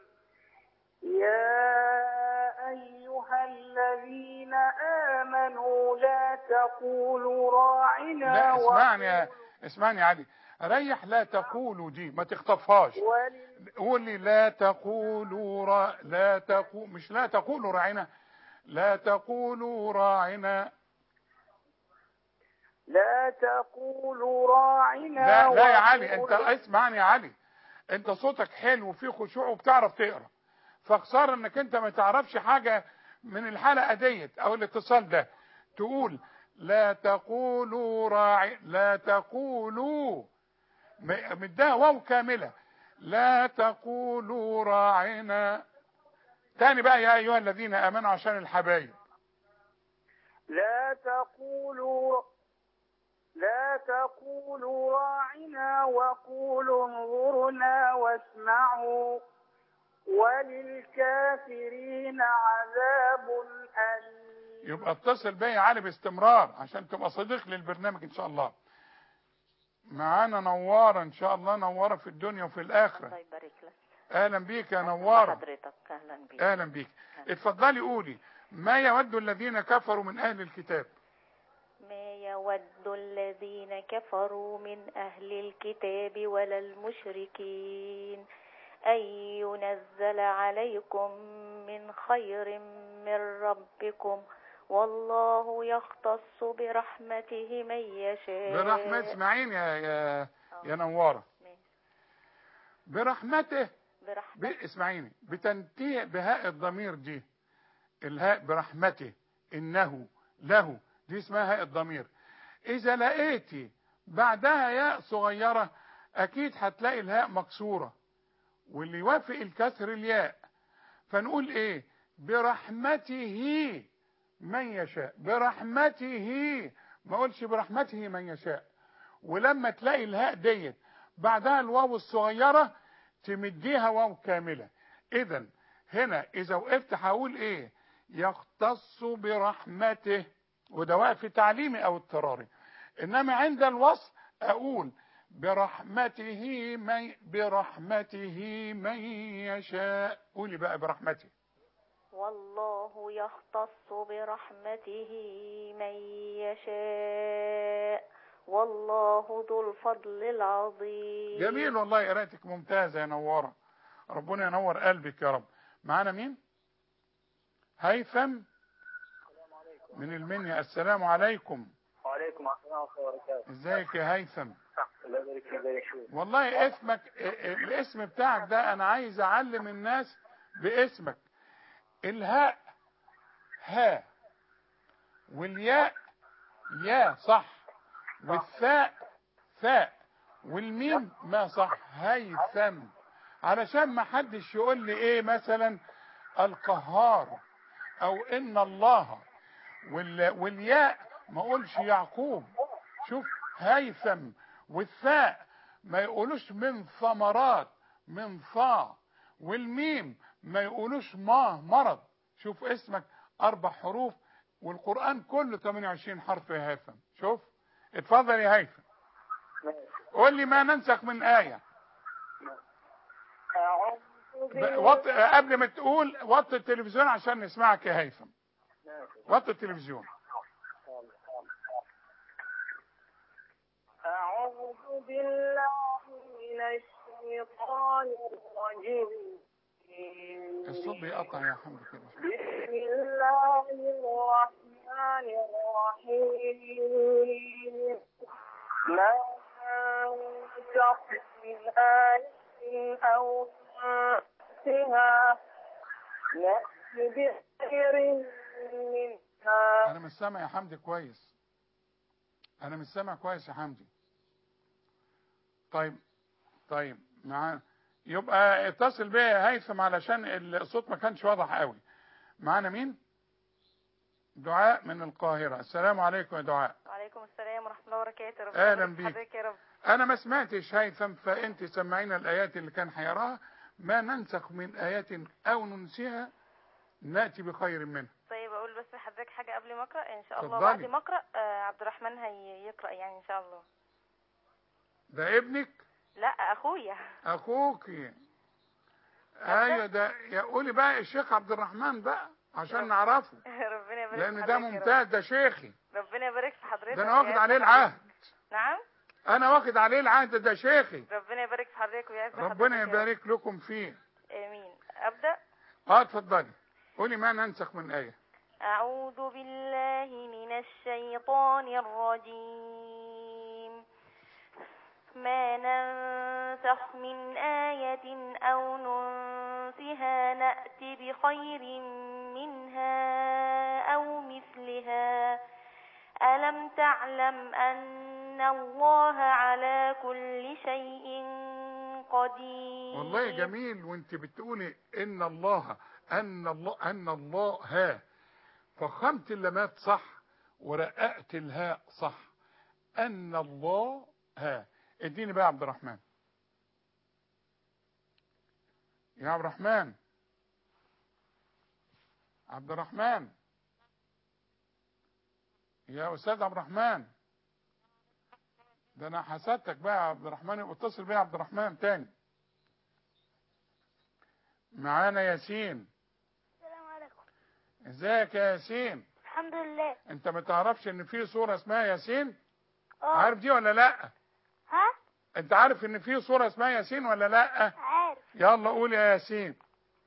Speaker 6: يا أيها الذين آمنوا لا تقولوا راعنا
Speaker 3: لا اسمعني يا
Speaker 6: وقولوا-
Speaker 3: اسمعني يا علي ريح لا تقولوا دي ما تخطفهاش
Speaker 6: ولل-
Speaker 3: قولي لا تقولوا را لا تقول مش لا تقولوا راعنا لا تقولوا راعنا
Speaker 6: لا تقولوا راعنا
Speaker 3: لا لا يا علي انت
Speaker 6: وقولوا-
Speaker 3: اسمعني يا علي انت صوتك حلو وفيه خشوع وبتعرف تقرا فخساره انك انت ما تعرفش حاجه من الحلقه ديت او الاتصال ده تقول لا تقولوا راعي لا تقولوا م- مديها واو كامله لا تقولوا راعنا تاني بقى يا ايها الذين امنوا عشان الحبايب
Speaker 6: لا تقولوا لا تقولوا راعنا وقولوا انظرنا واسمعوا وللكافرين عذاب أليم
Speaker 3: يبقى اتصل بيا يا علي باستمرار عشان تبقى صديق للبرنامج ان شاء الله معانا نوارة ان شاء الله نوارة في الدنيا وفي الاخرة
Speaker 8: الله يبارك لك
Speaker 3: اهلا بيك يا نوارة
Speaker 8: حضرتك اهلا بيك
Speaker 3: اهلا بيك اتفضلي قولي ما يود الذين كفروا من اهل الكتاب
Speaker 8: ما يود الذين كفروا من أهل الكتاب ولا المشركين أن ينزل عليكم من خير من ربكم والله يختص برحمته من يشاء
Speaker 3: برحمة اسمعيني يا يا يا نوارة
Speaker 8: ماشي.
Speaker 3: برحمته ب...
Speaker 8: برحمته
Speaker 3: اسمعيني بتنتهي بهاء الضمير دي الهاء برحمته انه له دي اسمها هاء الضمير اذا لقيتي بعدها ياء صغيرة اكيد هتلاقي الهاء مكسورة واللي يوافق الكسر الياء فنقول ايه برحمته من يشاء برحمته ما اقولش برحمته من يشاء ولما تلاقي الهاء ديت بعدها الواو الصغيرة تمديها واو كاملة اذا هنا اذا وقفت هقول ايه يختص برحمته وده واقف تعليمي او اضطراري انما عند الوصل اقول برحمته من برحمته من يشاء قولي بقى برحمته
Speaker 8: والله يختص برحمته من يشاء والله ذو الفضل العظيم
Speaker 3: جميل والله قراءتك ممتازة يا نورة ربنا ينور قلبك يا رب معانا مين هيثم من المنيا السلام عليكم
Speaker 6: وعليكم السلام ورحمة الله وبركاته
Speaker 3: ازيك يا هيثم
Speaker 6: الله يبارك فيك يا شوف
Speaker 3: والله اسمك الاسم بتاعك ده انا عايز اعلم الناس باسمك الهاء ها والياء يا صح والثاء ثاء والميم ما صح هيثم علشان ما حدش يقول لي ايه مثلا القهار او ان الله وال والياء ما اقولش يعقوب شوف هيثم والثاء ما يقولوش من ثمرات من ثا والميم ما يقولوش ما مرض شوف اسمك اربع حروف والقرآن كله 28 حرف يا هيثم شوف اتفضل يا هيثم قول لي ما ننسخ من آية
Speaker 6: أعوذ
Speaker 3: ب-
Speaker 6: بالله
Speaker 3: وط... قبل ما تقول وطي التلفزيون عشان نسمعك يا هيثم وطي التلفزيون
Speaker 6: أعوذ بالله من الشيطان الرجيم
Speaker 3: الصوت بيقطع يا حمد كده
Speaker 6: بسم الله الرحمن الرحيم ما ننسخ من آية أو ننسها نأتي بخير منها
Speaker 3: انا مش سامع يا حمدي كويس انا مش سامع كويس يا حمدي طيب طيب معانا يبقى اتصل بيا يا هيثم علشان الصوت ما كانش واضح قوي معانا مين دعاء من القاهرة السلام عليكم يا دعاء
Speaker 8: وعليكم السلام ورحمة الله وبركاته ربنا
Speaker 3: أهلا
Speaker 8: يبارك
Speaker 3: بيك.
Speaker 8: حضرتك يا رب
Speaker 3: انا ما سمعتش هيثم فانت سمعينا الايات اللي كان هيراها ما ننسخ من ايات او ننسيها ناتي بخير منها
Speaker 8: طيب اقول بس لحضرتك حاجة قبل ما اقرا ان شاء الله
Speaker 3: اتفضلي.
Speaker 8: بعد ما اقرا آه، عبد الرحمن هيقرا يعني ان شاء الله
Speaker 3: ده ابنك
Speaker 8: لا اخويا
Speaker 3: اخوك ايوه ده يا قولي بقى الشيخ عبد الرحمن بقى عشان نعرفه
Speaker 8: ربنا يبارك في
Speaker 3: لان ده
Speaker 8: حضرتك يا رب.
Speaker 3: ممتاز ده شيخي
Speaker 8: ربنا يبارك في حضرتك
Speaker 3: ده انا واخد
Speaker 8: ويعز
Speaker 3: عليه
Speaker 8: حضرتك.
Speaker 3: العهد
Speaker 8: نعم
Speaker 3: انا واخد عليه العهد ده شيخي
Speaker 8: ربنا يبارك في حضرتك ويعز حضرتك
Speaker 3: ربنا
Speaker 8: يا رب.
Speaker 3: يبارك لكم فيه
Speaker 8: امين ابدا
Speaker 3: اه اتفضلي قولي ما ننسخ من آية
Speaker 8: أعوذ بالله من الشيطان الرجيم ما ننسخ من آية أو ننسها نأت بخير منها أو مثلها ألم تعلم أن الله على كل شيء قدير
Speaker 3: والله جميل وانت بتقولي ان الله ان الله ان الله ها فخمت اللمات صح ورققت الهاء صح ان الله ها اديني بقى يا عبد الرحمن يا عبد الرحمن عبد الرحمن يا استاذ عبد الرحمن ده انا حسدتك بقى يا عبد الرحمن اتصل بيا يا عبد الرحمن تاني معانا ياسين
Speaker 4: السلام عليكم
Speaker 3: ازيك يا ياسين
Speaker 4: الحمد لله
Speaker 3: انت ما تعرفش ان في صورة اسمها ياسين
Speaker 4: اه
Speaker 3: عارف دي ولا لا
Speaker 4: ها
Speaker 3: انت عارف ان في صورة اسمها ياسين ولا لا
Speaker 4: عارف
Speaker 3: يلا قول يا ياسين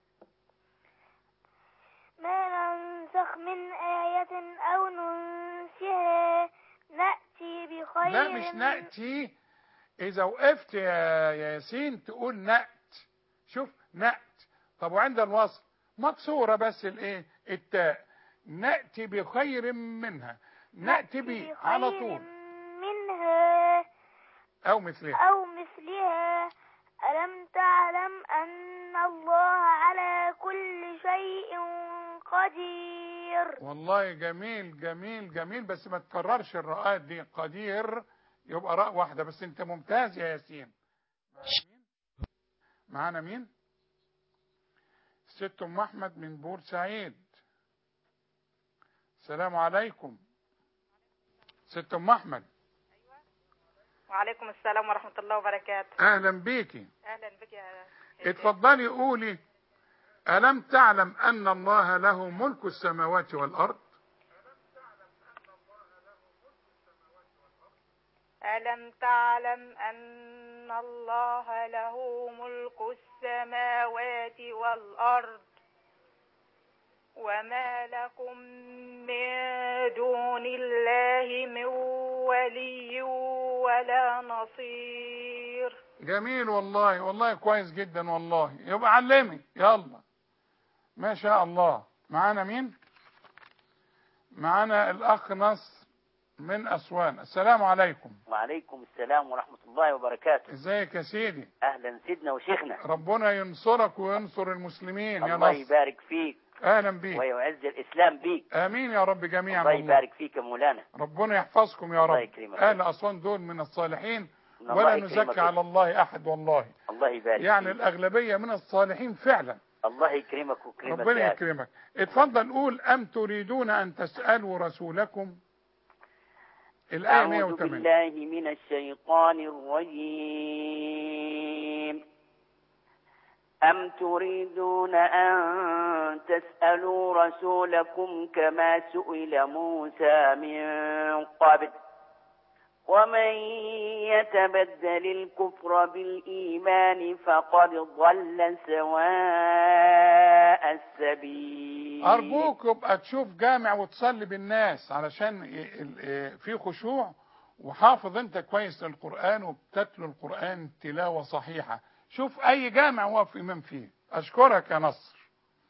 Speaker 4: ما ننسخ من آية أو ننسها نأتي بخير
Speaker 3: لا مش نأتي اذا وقفت يا يا ياسين تقول نأت شوف نأت طب وعند الوصل مكسورة بس الايه التاء نأتي بخير منها نأتي بي على
Speaker 4: بخير
Speaker 3: طول
Speaker 4: منها
Speaker 3: او مثلها
Speaker 4: أو مثلها ألم تعلم أن الله على كل شيء قدير
Speaker 3: والله جميل جميل جميل بس ما تكررش الراءات دي قدير يبقى راء واحدة بس انت ممتاز يا ياسين معانا مين ست ام احمد من بورسعيد السلام عليكم ست ام احمد
Speaker 8: وعليكم السلام ورحمة الله وبركاته
Speaker 3: اهلا بيكي
Speaker 8: أهلا بك يا
Speaker 3: اتفضلي قولي الم تعلم ان الله له ملك السماوات والارض
Speaker 8: ألم تعلم أن الله له ملك السماوات والأرض وما لكم من دون الله من ولي ولا نصير
Speaker 3: جميل والله والله كويس جدا والله يبقى علمي يلا ما شاء الله معانا مين معانا الاخ نصر من اسوان السلام عليكم
Speaker 9: وعليكم السلام ورحمة الله وبركاته
Speaker 3: ازيك يا سيدي
Speaker 9: أهلا سيدنا وشيخنا
Speaker 3: ربنا ينصرك وينصر المسلمين يا
Speaker 9: الله
Speaker 3: نصر
Speaker 9: يبارك فيك
Speaker 3: اهلا بيك
Speaker 9: ويعز الإسلام بيك
Speaker 3: امين يا رب جميعا
Speaker 9: الله
Speaker 3: والله.
Speaker 9: يبارك فيك يا مولانا
Speaker 3: ربنا يحفظكم يا
Speaker 9: الله
Speaker 3: رب
Speaker 9: يكرمك.
Speaker 3: اهل اسوان دول من الصالحين
Speaker 9: الله
Speaker 3: ولا
Speaker 9: يكرمك.
Speaker 3: نزكي على الله احد والله
Speaker 9: الله يبارك
Speaker 3: يعني
Speaker 9: فيك
Speaker 3: الاغلبيه من الصالحين فعلا
Speaker 9: الله يكرمك ويكرمك
Speaker 3: ربنا
Speaker 9: يا
Speaker 3: يكرمك اتفضل قول أم تريدون أن تسألوا رسولكم الآية
Speaker 9: أعوذ
Speaker 3: 108
Speaker 9: بالله من الشيطان الرجيم أم تريدون أن تسألوا رسولكم كما سئل موسى من قبل ومن يتبدل الكفر بالإيمان فقد ضل سواء السبيل
Speaker 3: أرجوك يبقى تشوف جامع وتصلي بالناس علشان ي- ال- في خشوع وحافظ انت كويس للقرآن وبتتلو القرآن تلاوة صحيحة شوف أي جامع وقف إمام فيه أشكرك يا نصر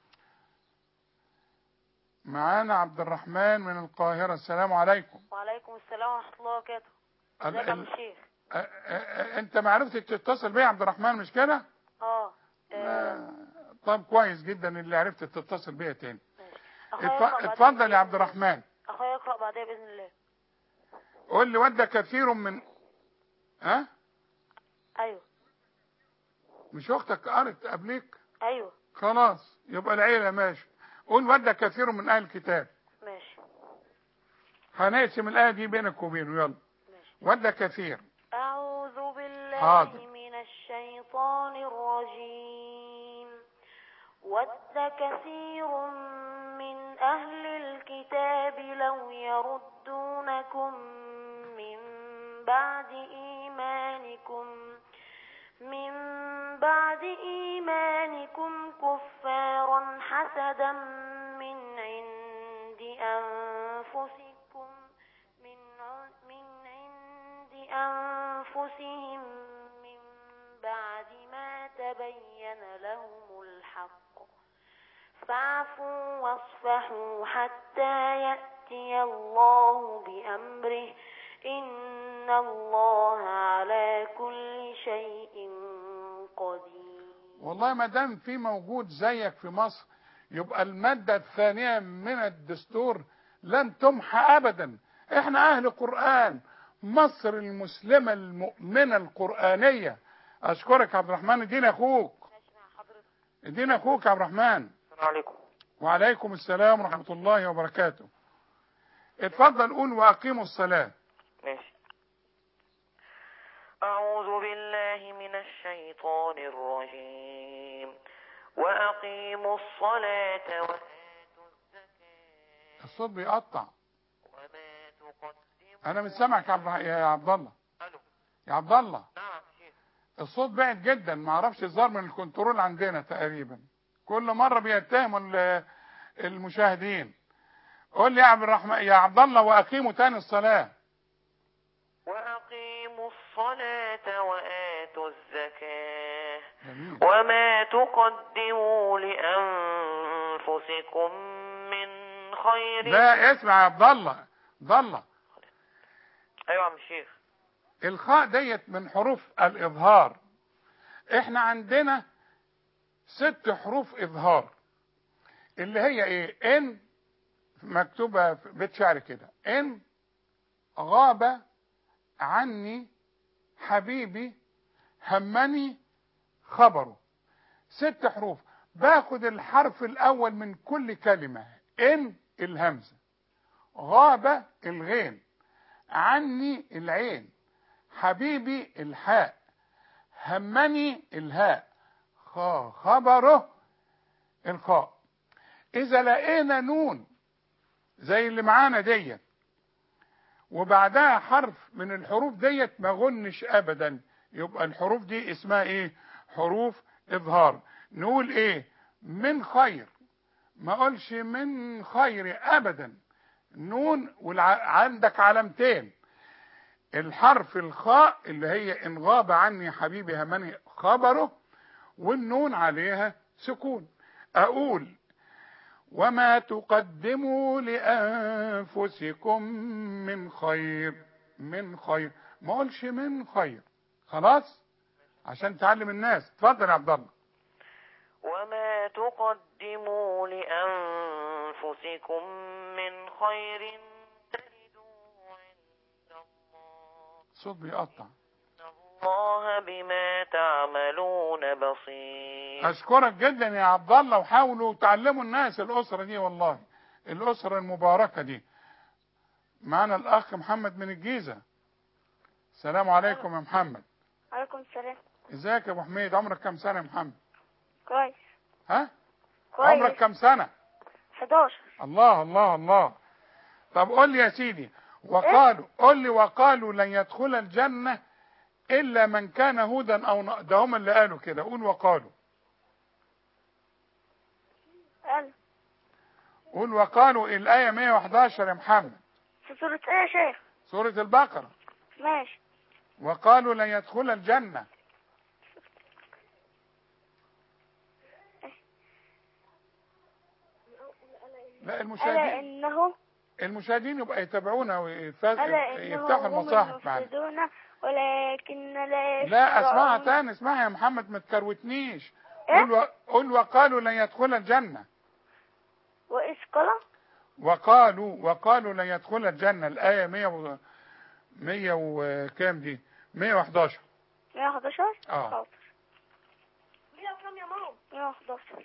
Speaker 3: معانا عبد الرحمن من القاهرة السلام عليكم
Speaker 8: وعليكم السلام ورحمة الله وبركاته
Speaker 3: ال-
Speaker 8: ازيك يا عم
Speaker 3: ال-
Speaker 8: الشيخ
Speaker 3: أ- أ- أ- انت ما عرفتش تتصل بيا يا عبد الرحمن مش كده
Speaker 8: اه
Speaker 3: آه، طب كويس جدا اللي عرفت تتصل بيا تاني
Speaker 8: أخويا
Speaker 3: اتف-
Speaker 8: يقرأ بعدين
Speaker 3: اتفضل
Speaker 8: بإذن
Speaker 3: يا عبد
Speaker 8: الله.
Speaker 3: الرحمن
Speaker 8: أخويا يقرأ بعدها بإذن الله
Speaker 3: قول لي ودى كثير من ها
Speaker 8: أيوه
Speaker 3: مش اختك قرت قبليك
Speaker 8: أيوه
Speaker 3: خلاص يبقى العيله ماشي قول ودى كثير من اهل الكتاب
Speaker 8: ماشي
Speaker 3: هنقسم الايه دي بينك وبينه يلا
Speaker 8: ماشي
Speaker 3: ودى كثير
Speaker 8: أعوذ بالله
Speaker 3: حاضر.
Speaker 8: من الشيطان الرجيم ود كثير من أهل الكتاب لو يردونكم من بعد إيمانكم من بعد إيمانكم كفارا حسدا من عند أنفسكم من ع- من عند أنفسهم من بعد ما تبين لهم الحق فاعفوا واصفحوا حتى يأتي الله بأمره إن الله على كل شيء قدير
Speaker 3: والله ما دام في موجود زيك في مصر يبقى المادة الثانية من الدستور لن تمحى أبدا احنا أهل قرآن مصر المسلمة المؤمنة القرآنية أشكرك يا عبد الرحمن ادينا أخوك ادينا أخوك يا عبد الرحمن
Speaker 6: السلام عليكم
Speaker 3: وعليكم السلام ورحمة الله وبركاته اتفضل قول وأقيموا الصلاة
Speaker 6: ماشي أعوذ بالله من الشيطان الرجيم وأقيموا الصلاة وآتوا الزكاة
Speaker 3: الصوت بيقطع
Speaker 6: وما تقدموا
Speaker 3: أنا مش سامعك يا عبد يا عبد الله
Speaker 6: ألو
Speaker 3: يا عبد الله
Speaker 6: نعم شيخ
Speaker 3: الصوت بعد جدا ما اعرفش الظاهر من الكنترول عندنا تقريبا كل مره بيتهموا ال- المشاهدين قول لي يا عبد الرحمن يا عبد الله واقيموا تاني الصلاه
Speaker 6: وأقيموا الصلاة وآتوا الزكاة
Speaker 3: جميل
Speaker 6: وما تقدموا لأنفسكم من خير
Speaker 3: لا اسمع يا عبد الله عبد الله
Speaker 6: أيوة يا عم الشيخ
Speaker 3: الخاء ديت من حروف الاظهار احنا عندنا ست حروف اظهار اللي هي ايه ان مكتوبه في بيت شعر كده ان غاب عني حبيبي همني خبره ست حروف باخد الحرف الاول من كل كلمه ان الهمزه غاب الغين عني العين حبيبي الحاء همني الهاء خا خبره الخاء اذا لقينا نون زي اللي معانا ديت وبعدها حرف من الحروف ديت ما غنش ابدا يبقى الحروف دي اسمها ايه حروف اظهار نقول ايه من خير ما اقولش من خير ابدا نون وعندك علامتين الحرف الخاء اللي هي ان غاب عني حبيبي همني خبره والنون عليها سكون اقول وما تقدموا لانفسكم من خير من خير ما اقولش من خير خلاص عشان تعلم الناس اتفضل يا عبد الله
Speaker 6: وما تقدموا لأنفسكم من خير تجدوه عند الله
Speaker 3: الصوت بيقطع
Speaker 6: الله بما تعملون بصير
Speaker 3: اشكرك جدا يا عبد الله وحاولوا تعلموا الناس الاسره دي والله الاسره المباركه دي معنا الاخ محمد من الجيزه السلام عليكم يا محمد
Speaker 5: عليكم السلام
Speaker 3: ازيك يا ابو حميد عمرك كام سنه يا محمد
Speaker 5: كويس
Speaker 3: ها عمرك
Speaker 5: كويس
Speaker 3: كام سنه
Speaker 5: 11
Speaker 3: الله الله الله طب قول لي يا سيدي وقالوا قول لي وقالوا لن يدخل الجنه الا من كان هودا او ن- ده هم اللي قالوا كده قول وقالوا
Speaker 5: قال
Speaker 3: قول وقالوا الايه 111 يا محمد
Speaker 5: في سورة ايه يا شيخ
Speaker 3: سوره البقره
Speaker 5: ماشي
Speaker 3: وقالوا لن يدخل الجنة لا
Speaker 5: ألا
Speaker 3: المشاهدين
Speaker 5: إنه
Speaker 3: المشاهدين يبقى يتابعونا ويف-
Speaker 5: ألا إنه
Speaker 3: يفتحوا
Speaker 5: هم
Speaker 3: المصاحف معنا
Speaker 5: المفسدون ولكن لا
Speaker 3: لا اسمعها
Speaker 5: يشعرون.
Speaker 3: تاني اسمعها يا محمد ما تكروتنيش
Speaker 5: إيه؟
Speaker 3: قل, و... قل وقالوا لن يدخل الجنة
Speaker 5: وإذ قال
Speaker 3: وقالوا وقالوا لن يدخل الجنة الآية 100 و... 100 وكام دي 111
Speaker 5: 111
Speaker 3: اه
Speaker 5: حاضر 111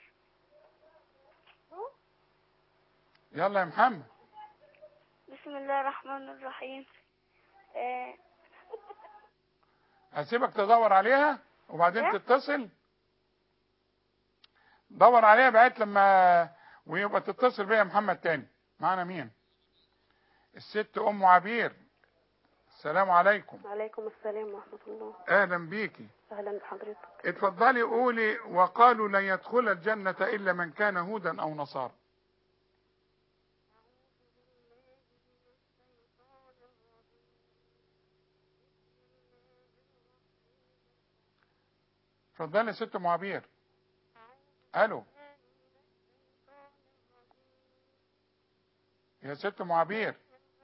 Speaker 3: يلا يا محمد
Speaker 5: بسم الله الرحمن الرحيم آه
Speaker 3: هسيبك تدور عليها وبعدين
Speaker 5: إيه؟
Speaker 3: تتصل دور عليها بقيت لما ويبقى تتصل بيا يا محمد تاني معانا مين الست ام عبير السلام عليكم
Speaker 10: وعليكم السلام ورحمة الله
Speaker 3: اهلا بيكي
Speaker 10: أهلا بحضرتك
Speaker 3: اتفضلي قولي وقالوا لن يدخل الجنة الا من كان هودا او نصارى اتفضلي يا ست ام عبير الو يا ست ام عبير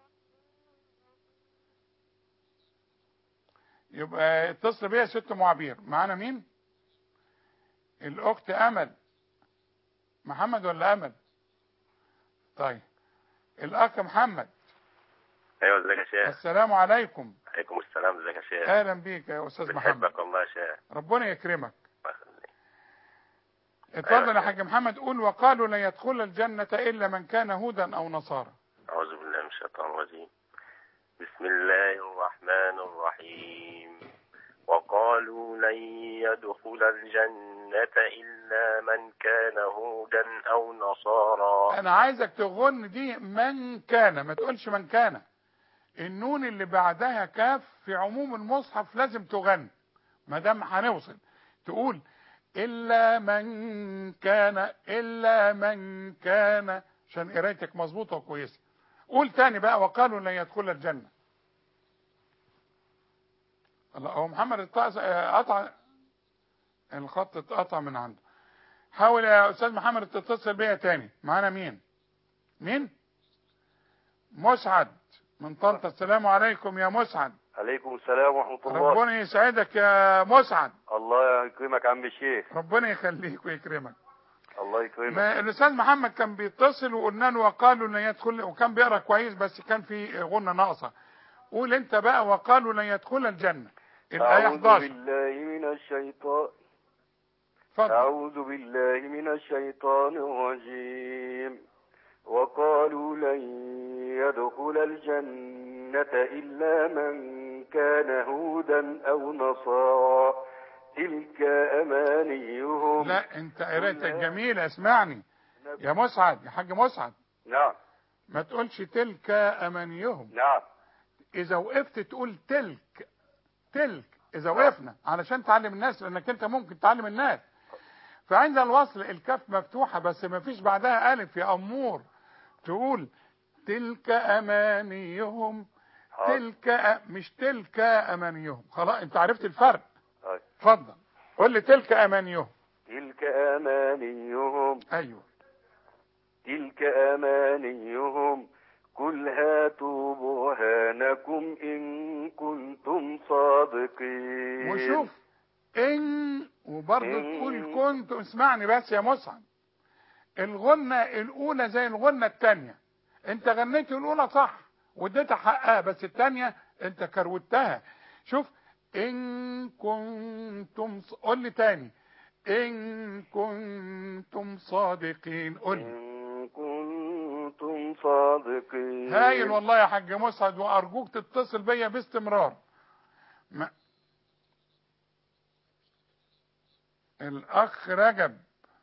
Speaker 3: يبقى اتصل بيا يا ست ام عبير معانا مين الاخت امل محمد ولا امل طيب الاخ محمد
Speaker 11: ايوه ازيك يا شيخ
Speaker 3: السلام عليكم
Speaker 11: عليكم السلام ازيك يا شيخ
Speaker 3: اهلا بيك يا استاذ محمد
Speaker 11: بحبك والله يا شيخ
Speaker 3: ربنا يكرمك
Speaker 11: الله يخليك
Speaker 3: اتفضل يا
Speaker 11: أيوة.
Speaker 3: حاج محمد قول وقالوا لن يدخل الجنة الا من كان هودا او نصارى
Speaker 11: اعوذ بالله من الشيطان الرجيم بسم الله الرحمن الرحيم وقالوا لن يدخل الجنة إلا من كان هودا أو نصارى
Speaker 3: انا عايزك تغن دي من كان ما تقولش من كان النون اللي بعدها كاف في عموم المصحف لازم تغن ما دام هنوصل تقول الا من كان الا من كان عشان قرايتك مظبوطه وكويسه قول تاني بقى وقالوا لن يدخل الجنه الله هو محمد اتقطع قطع الخط اتقطع من عنده حاول يا استاذ محمد تتصل بيا تاني معانا مين مين مسعد من طنطا السلام عليكم يا مسعد
Speaker 12: عليكم السلام ورحمة الله
Speaker 3: ربنا يسعدك يا مسعد
Speaker 12: الله يكرمك عم الشيخ
Speaker 3: ربنا يخليك ويكرمك
Speaker 12: الله يكرمك
Speaker 3: ما الاستاذ محمد كان بيتصل وقلنا له وقالوا لن يدخل وكان بيقرا كويس بس كان في غنه ناقصه قول انت بقى وقالوا لن يدخل الجنه الايه
Speaker 12: أعوذ
Speaker 3: 11
Speaker 12: بالله من الشيطان
Speaker 3: اتفضل
Speaker 12: أعوذ بالله من الشيطان الرجيم وقالوا لن يدخل الجنة إلا من كان هودا أو نصارى تلك أمانيهم
Speaker 3: لا انت قرايتك جميله اسمعني يا مسعد يا حاج مسعد
Speaker 12: نعم
Speaker 3: ما تقولش تلك امانيهم
Speaker 12: نعم
Speaker 3: اذا وقفت تقول تلك تلك اذا وقفنا علشان تعلم الناس لانك انت ممكن تعلم الناس فعند الوصل الكاف مفتوحة بس ما فيش بعدها ألف يا أمور تقول تلك أمانيهم تلك أ... مش تلك أمانيهم خلاص أنت عرفت الفرق
Speaker 12: طيب.
Speaker 3: اتفضل قول لي تلك أمانيهم
Speaker 12: تلك أمانيهم
Speaker 3: أيوه
Speaker 12: تلك أمانيهم قل هاتوا برهانكم إن كنتم صادقين
Speaker 3: وشوف إن وبرضه
Speaker 12: إن-
Speaker 3: تقول كنت اسمعني بس يا مسعد الغنة الأولى زي الغنة التانية أنت غنيت الأولى صح واديتها حقها بس التانية أنت كروتها شوف إن كنتم ص- قول لي تاني إن كنتم صادقين قول لي
Speaker 12: إن كنتم صادقين
Speaker 3: هايل والله يا حاج مسعد وأرجوك تتصل بيا باستمرار ما الأخ رجب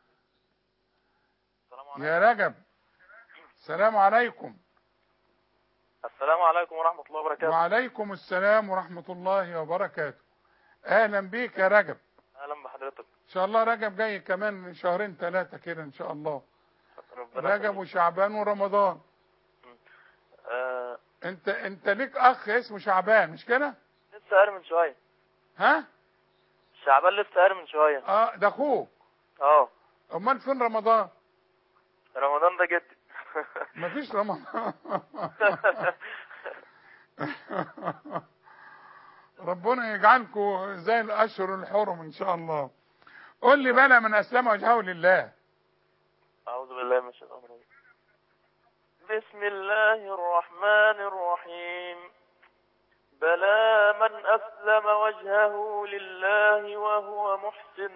Speaker 3: يا رجب السلام عليكم
Speaker 6: السلام عليكم ورحمة الله وبركاته
Speaker 3: وعليكم السلام ورحمة الله وبركاته أهلا بيك يا رجب
Speaker 6: أهلا بحضرتك
Speaker 3: إن شاء الله رجب جاي كمان شهرين ثلاثة كده إن شاء الله
Speaker 6: ربنا
Speaker 3: رجب
Speaker 6: يخليك.
Speaker 3: وشعبان ورمضان
Speaker 6: آه
Speaker 3: أنت أنت ليك أخ اسمه شعبان مش كده؟
Speaker 6: لسه قاري من شوية
Speaker 3: ها؟
Speaker 6: شعبان لسه قاري من شوية
Speaker 3: اه ده اخوك
Speaker 6: اه
Speaker 3: امال فين رمضان
Speaker 6: رمضان ده جدي
Speaker 3: مفيش رمضان ربنا يجعلكم زي الاشهر الحرم ان شاء الله قول لي بلى من اسلم وجهه لله
Speaker 6: أعوذ بالله من الشيطان الرجيم بسم الله الرحمن الرحيم بلى من أسلم وجهه لله وهو محسن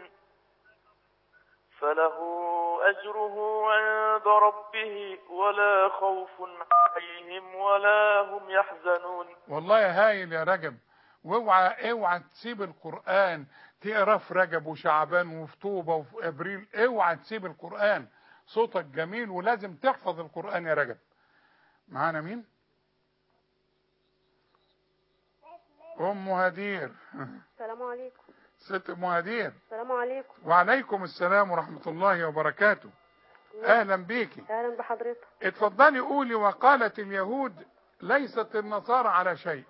Speaker 6: فله أجره عند ربه ولا خوف عليهم ولا هم يحزنون
Speaker 3: والله يا هايل يا رجب واوعى اوعى تسيب القرآن تقرا في رجب وشعبان وفي طوبة وفي ابريل اوعى تسيب القرآن صوتك جميل ولازم تحفظ القرآن يا رجب معانا مين ام هدير
Speaker 10: السلام عليكم
Speaker 3: ست ام هدير
Speaker 10: السلام عليكم
Speaker 3: وعليكم السلام ورحمة الله وبركاته اهلا بيكي
Speaker 10: اهلا بحضرتك
Speaker 3: اتفضلي قولي وقالت اليهود ليست النصارى على شيء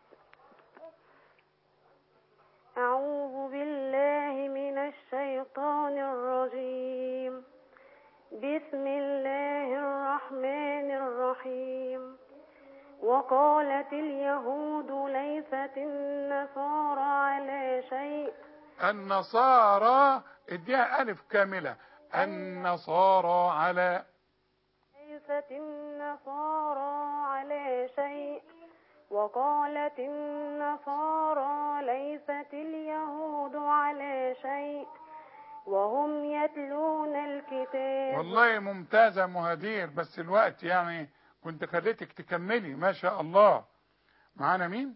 Speaker 10: أعوذ بالله من الشيطان الرجيم بسم الله الرحمن الرحيم وقالت اليهود ليست النصارى على شيء
Speaker 3: النصارى اديها الف كاملة النصارى على
Speaker 10: ليست النصارى على شيء وقالت النصارى ليست اليهود على شيء وهم يتلون الكتاب
Speaker 3: والله ممتازة مهدير بس الوقت يعني كنت خليتك تكملي ما شاء الله معانا مين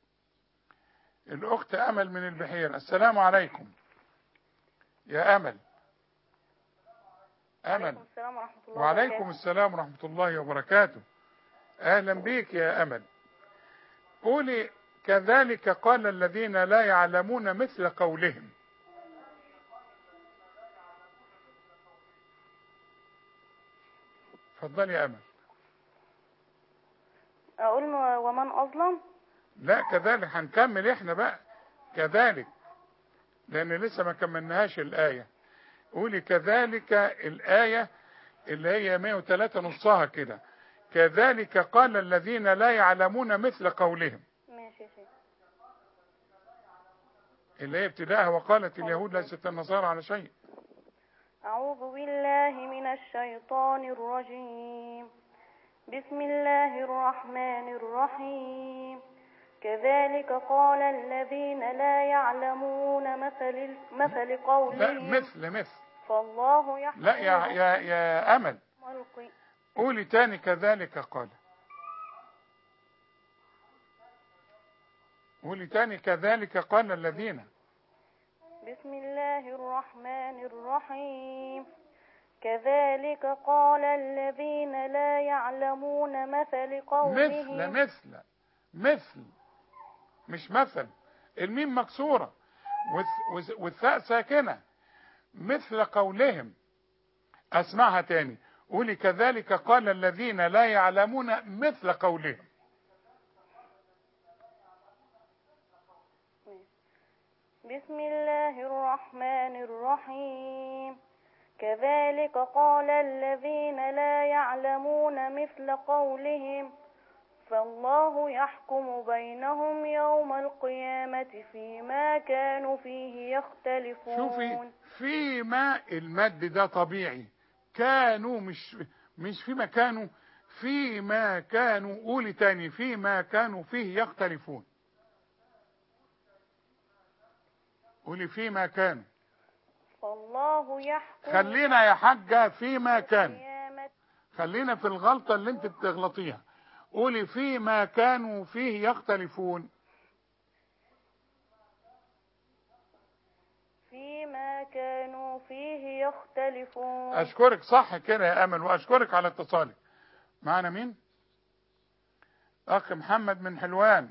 Speaker 3: الاخت امل من البحيرة السلام عليكم يا امل امل
Speaker 13: السلام ورحمة الله
Speaker 3: وعليكم
Speaker 13: وبركاته.
Speaker 3: السلام ورحمة الله وبركاته اهلا بيك يا امل قولي كذلك قال الذين لا يعلمون مثل قولهم اتفضلي يا امل
Speaker 13: أقول م- ومن أظلم
Speaker 3: لا كذلك هنكمل احنا بقى كذلك لان لسه ما كملناهاش الايه قولي كذلك الايه اللي هي 103 نصها كده كذلك قال الذين لا يعلمون مثل قولهم
Speaker 13: ماشي يا شيخ
Speaker 3: اللي هي ابتداءها وقالت اليهود ليست النصارى على شيء
Speaker 13: أعوذ بالله من الشيطان الرجيم بسم الله الرحمن الرحيم كذلك قال الذين لا يعلمون مثل مثل
Speaker 3: لا
Speaker 13: قولهم
Speaker 3: مثل مثل
Speaker 13: فالله يحكم
Speaker 3: لا يا يا يا امل
Speaker 13: يوم القي-
Speaker 3: قولي تاني كذلك قال قولي تاني كذلك قال الذين
Speaker 13: بسم الله الرحمن الرحيم كذلك قال الذين لا يعلمون مثل قولهم
Speaker 3: مثل مثل مثل مش مثل الميم مكسورة والث- والث- والثاء ساكنة مثل قولهم اسمعها تاني قولي كذلك قال الذين لا يعلمون مثل قولهم
Speaker 13: بسم الله الرحمن الرحيم كذلك قال الذين لا يعلمون مثل قولهم فالله يحكم بينهم يوم القيامة فيما كانوا فيه يختلفون
Speaker 3: شوفي فيما المد ده طبيعي كانوا مش مش فيما كانوا فيما كانوا قولي تاني فيما كانوا فيه يختلفون قولي فيما كانوا
Speaker 13: فالله يحكم
Speaker 3: خلينا يا حاجة فيما كان
Speaker 13: القيامة
Speaker 3: خلينا في الغلطة اللي انت بتغلطيها قولي فيما كانوا فيه يختلفون
Speaker 13: فيما كانوا فيه يختلفون
Speaker 3: اشكرك صح كده يا امل واشكرك على اتصالك معنا مين اخ محمد من حلوان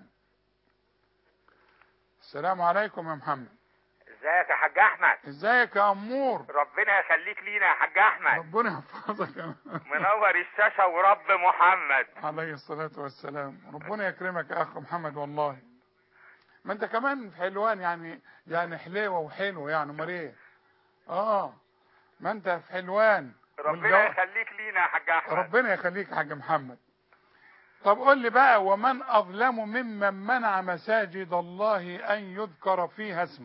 Speaker 3: السلام عليكم يا محمد
Speaker 14: ازيك يا حاج احمد
Speaker 3: ازيك يا امور
Speaker 14: ربنا يخليك لينا يا حاج احمد
Speaker 3: ربنا يحفظك يا
Speaker 14: منور الشاشه ورب محمد
Speaker 3: عليه الصلاة والسلام ربنا يكرمك يا اخ محمد والله ما انت كمان في حلوان يعني يعني حليوه وحلو يعني امال ايه اه ما انت في حلوان
Speaker 14: ربنا
Speaker 3: والجو-
Speaker 14: يخليك لينا يا حاج احمد
Speaker 3: ربنا يخليك يا حاج محمد طب قول لي بقى ومن اظلم ممن منع مساجد الله ان يذكر فيها اسمه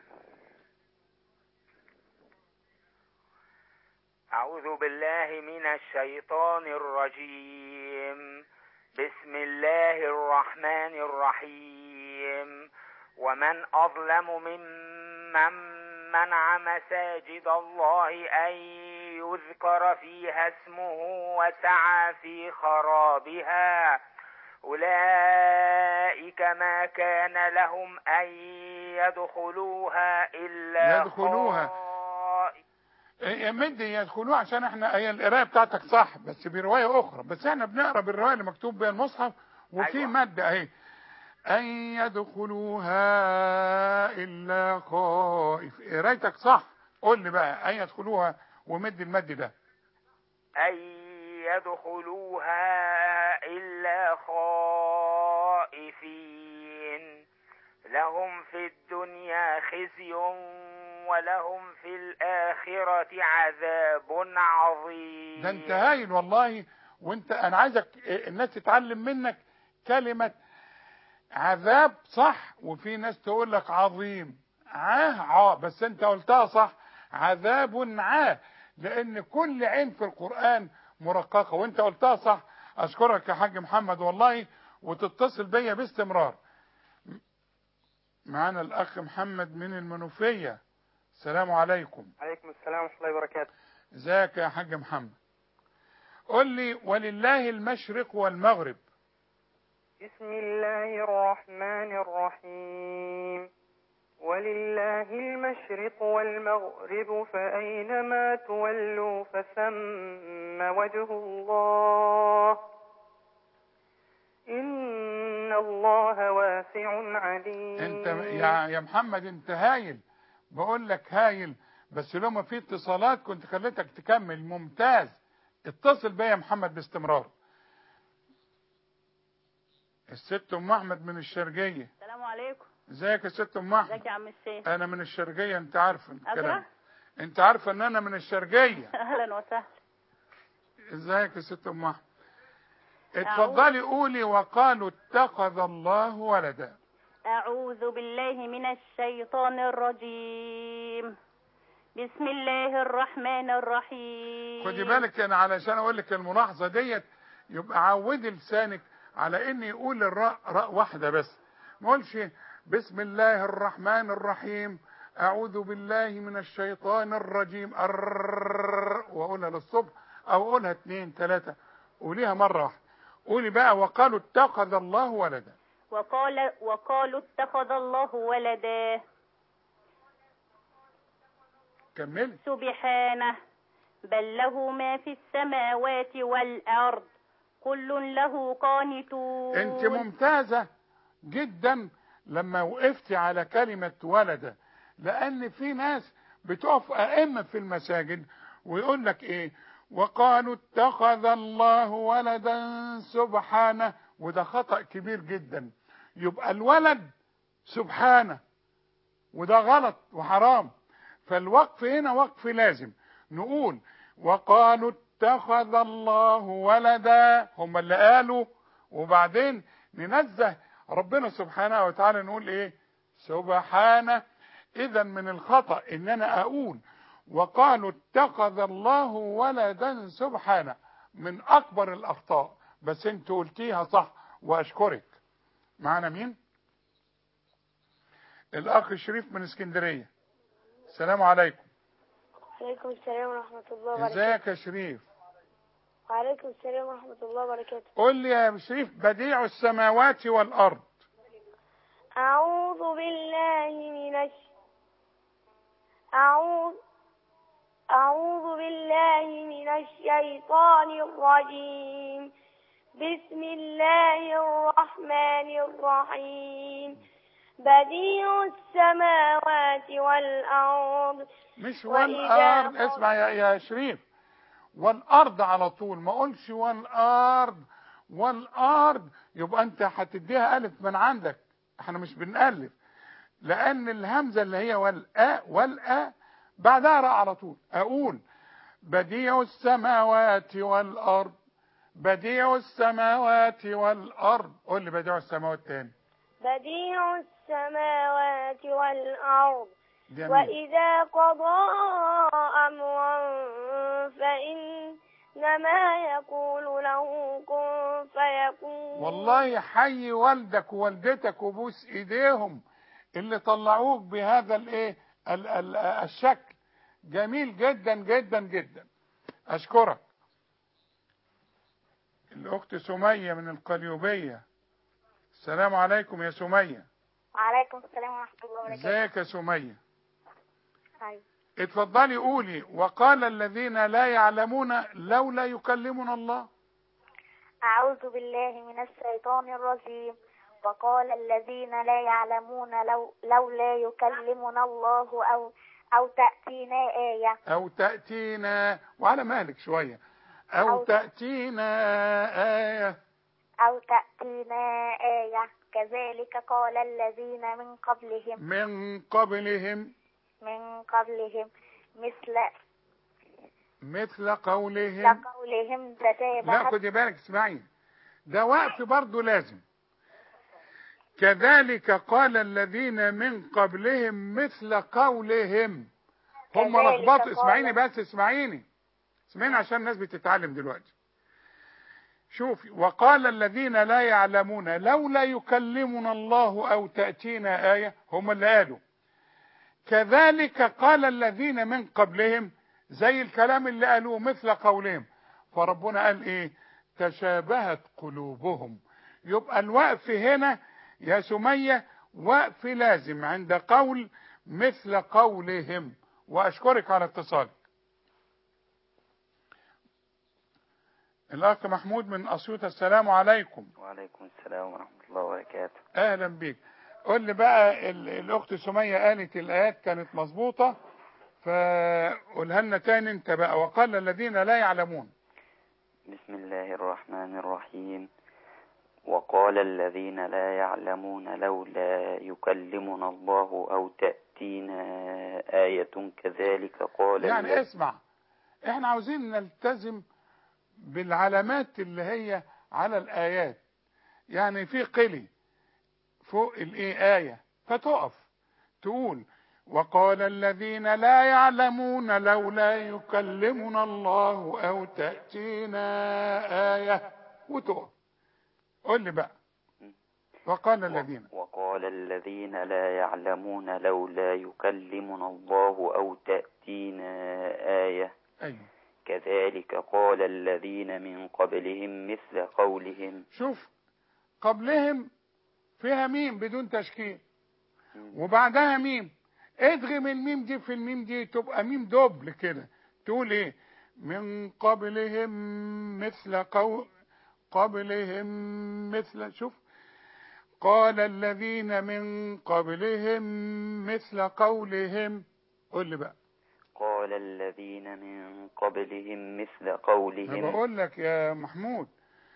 Speaker 14: أعوذ بالله من الشيطان الرجيم بسم الله الرحمن الرحيم ومن أظلم ممن منع مساجد الله أن يذكر فيها اسمه وسعى في خرابها أولئك ما كان لهم أن يدخلوها إلا
Speaker 3: يدخلوها.
Speaker 14: خائفين
Speaker 3: إيه، مدي يدخلوه عشان احنا هي القرايه بتاعتك صح بس بروايه اخرى بس احنا بنقرا بالروايه اللي مكتوب بها المصحف وفي
Speaker 14: أيوة.
Speaker 3: ماده اهي ان يدخلوها الا خائف قرايتك صح قول لي بقى ان يدخلوها ومد المد ده
Speaker 14: أن يدخلوها إلا خائفين لهم في الدنيا خزي ولهم في الآخرة عذاب عظيم
Speaker 3: ده انت هايل والله وانت انا عايزك إيه، الناس تتعلم منك كلمة عذاب صح وفي ناس تقول لك عظيم عاه عاه بس انت قلتها صح عذاب عاه لان كل عين في القرآن مرققة وانت قلتها صح اشكرك يا حاج محمد والله وتتصل بيا باستمرار معانا الاخ محمد من المنوفية السلام عليكم
Speaker 6: عليكم السلام ورحمة الله وبركاته
Speaker 3: ازيك يا حاج محمد قل لي ولله المشرق والمغرب
Speaker 6: بسم الله الرحمن الرحيم ولله المشرق والمغرب فأينما تولوا فثم وجه الله إن الله واسع عليم
Speaker 3: انت يا يا محمد انت هايل بقول لك هايل بس لو ما في اتصالات كنت خليتك تكمل ممتاز اتصل بيا يا محمد باستمرار الست ام احمد من الشرقيه
Speaker 15: السلام عليكم
Speaker 3: ازيك يا ست ام احمد
Speaker 15: ازيك يا عم الشيخ
Speaker 3: انا من الشرقيه انت عارفه الكلام
Speaker 15: أقرأ؟
Speaker 3: انت عارفه ان انا من الشرقيه
Speaker 15: اهلا وسهلا
Speaker 3: ازيك يا ست ام احمد اتفضلي قولي وقالوا اتخذ الله ولدا
Speaker 15: أعوذ بالله من الشيطان الرجيم بسم الله الرحمن الرحيم
Speaker 3: خدي بالك انا علشان اقول لك الملاحظه ديت يبقى عودي لسانك على ان يقول الراء راء واحده بس ما اقولش بسم الله الرحمن الرحيم اعوذ بالله من الشيطان الرجيم أر واقولها للصبح او اقولها اتنين تلاته قوليها مره واحده قولي بقى وقالوا اتخذ الله ولدا
Speaker 15: وقال وقالوا اتخذ الله ولدا
Speaker 3: كملي
Speaker 15: سبحانه بل له ما في السماوات والأرض كل له قانتون
Speaker 3: انت ممتازة جدا لما وقفتي على كلمة ولد لان في ناس بتقف ائمة في المساجد ويقول لك ايه وقالوا اتخذ الله ولدا سبحانه وده خطأ كبير جدا يبقى الولد سبحانه وده غلط وحرام فالوقف هنا وقف لازم نقول وقالوا اتخذ الله ولدا هم اللي قالوا وبعدين ننزه ربنا سبحانه وتعالى نقول ايه سبحانه اذا من الخطأ ان انا اقول وقالوا اتخذ الله ولدا سبحانه من اكبر الاخطاء بس انت قلتيها صح واشكرك معانا مين الاخ شريف من اسكندريه السلام عليكم
Speaker 5: وعليكم السلام ورحمة الله وبركاته
Speaker 3: ازيك يا شريف
Speaker 5: وعليكم السلام ورحمة الله وبركاته
Speaker 3: قول لي يا شريف بديع السماوات والارض
Speaker 5: أعوذ بالله من الش... أعوذ أعوذ بالله من الشيطان الرجيم بسم الله الرحمن الرحيم بديع السماوات والأرض
Speaker 3: مش
Speaker 5: وإذا
Speaker 3: والارض
Speaker 5: قضى-
Speaker 3: اسمع يا, يا شريف والارض على طول ما اقولش والارض والارض يبقى انت هتديها الف من عندك احنا مش بنالف لان الهمزه اللي هي والاء والاء بعدها راء على طول اقول بديع السماوات والارض بديع السماوات والارض قول لي بديع السماوات تاني
Speaker 5: بديع السماوات والأرض
Speaker 3: جميل
Speaker 5: وإذا قضى أمرا فإنما يقول له كن فيكون
Speaker 3: والله حي والدك ووالدتك وبوس ايديهم اللي طلعوك بهذا الايه ال- ال- الشكل جميل جدا جدا جدا اشكرك الاخت سمية من القليوبية السلام عليكم يا سمية
Speaker 5: وعليكم السلام ورحمة الله وبركاته
Speaker 3: ازيك يا سمية
Speaker 5: أيوة.
Speaker 3: اتفضلي قولي وقال الذين لا يعلمون لولا يكلمنا الله
Speaker 4: أعوذ بالله من الشيطان الرجيم وقال الذين لا يعلمون لو لولا يكلمنا الله أو أو تأتينا آية
Speaker 3: او تأتينا وعلى مالك شوية او
Speaker 4: أو-
Speaker 3: تأتينا آية
Speaker 4: أو تأتينا آية كذلك قال الذين من قبلهم
Speaker 3: من قبلهم
Speaker 4: من قبلهم مثل
Speaker 3: مثل قولهم
Speaker 4: قولهم
Speaker 3: لا
Speaker 4: تشابهت
Speaker 3: خدي بالك اسمعي ده وقف برضه لازم كذلك قال الذين من قبلهم مثل قولهم هم
Speaker 4: كذلك
Speaker 3: لخبطوا
Speaker 4: قال-
Speaker 3: اسمعيني بس اسمعيني اسمعيني عشان الناس بتتعلم دلوقتي شوفي وقال الذين لا يعلمون لولا يكلمنا الله او تأتينا آية هم اللي قالوا كذلك قال الذين من قبلهم زي الكلام اللي قالوه مثل قولهم فربنا قال ايه تشابهت قلوبهم يبقى الوقف هنا يا سمية وقف لازم عند قول مثل قولهم واشكرك على اتصالك الاخ محمود من اسيوط السلام عليكم
Speaker 16: وعليكم السلام ورحمة الله وبركاته
Speaker 3: اهلا بيك قول لي بقى ال- الاخت سمية قالت الايات كانت مظبوطة فقولها لنا تاني انت بقى وقال الذين لا يعلمون
Speaker 16: بسم الله الرحمن الرحيم وقال الذين لا يعلمون لولا يكلمنا الله أو تأتينا آية كذلك قال
Speaker 3: يعني
Speaker 16: الذ-
Speaker 3: اسمع احنا عاوزين نلتزم بالعلامات اللي هي على الايات يعني في قلي فوق الايه ايه فتقف تقول وقال الذين لا يعلمون لولا يكلمنا الله او تاتينا ايه وتقف قول لي بقى وقال الذين
Speaker 16: وقال الذين لا يعلمون لولا يكلمنا الله أو تأتينا آية
Speaker 3: ايوه
Speaker 16: كذلك قال الذين من قبلهم مثل قولهم
Speaker 3: شوف قبلهم فيها ميم بدون تشكيل وبعدها ميم ادغم الميم دي في الميم دي تبقى ميم دوبل كده تقول ايه من قبلهم مثل قول قبلهم مثل شوف قال الذين من قبلهم مثل قولهم قول لي بقى
Speaker 16: قال الذين من قبلهم مثل
Speaker 3: انا
Speaker 16: قولهم
Speaker 3: بقول لك يا محمود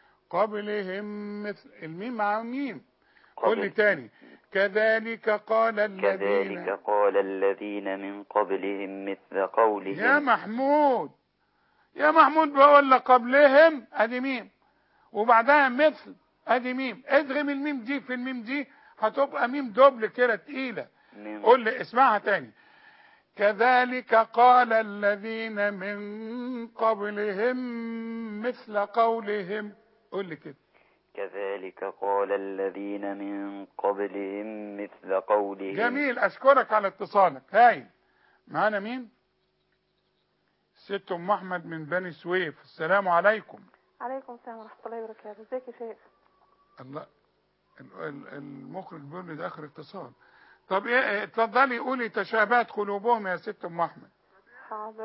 Speaker 3: قبلهم مثل الميم مع ميم قول لي تاني كذلك قال الذين
Speaker 16: كذلك قال الذين من قبلهم مثل قولهم
Speaker 3: يا محمود يا محمود بقول لك قبلهم ادي ميم وبعدها مثل ادي ميم ادغم الميم دي في الميم دي هتبقى ميم دوبل كده تقيله
Speaker 16: من
Speaker 3: قول لي اسمعها تاني كذلك قال الذين من قبلهم مثل قولهم قول لي كده
Speaker 16: كذلك قال الذين من قبلهم مثل قولهم
Speaker 3: جميل اشكرك على اتصالك هاي معانا مين ست ام احمد من بني سويف السلام عليكم
Speaker 17: عليكم السلام ورحمة الله وبركاته ازيك يا شيخ
Speaker 3: الله ال- ال- المخرج بيقول لي ده اخر اتصال طب ايه إيه، اتفضلي قولي تشابهت قلوبهم يا ست ام احمد
Speaker 17: حاضر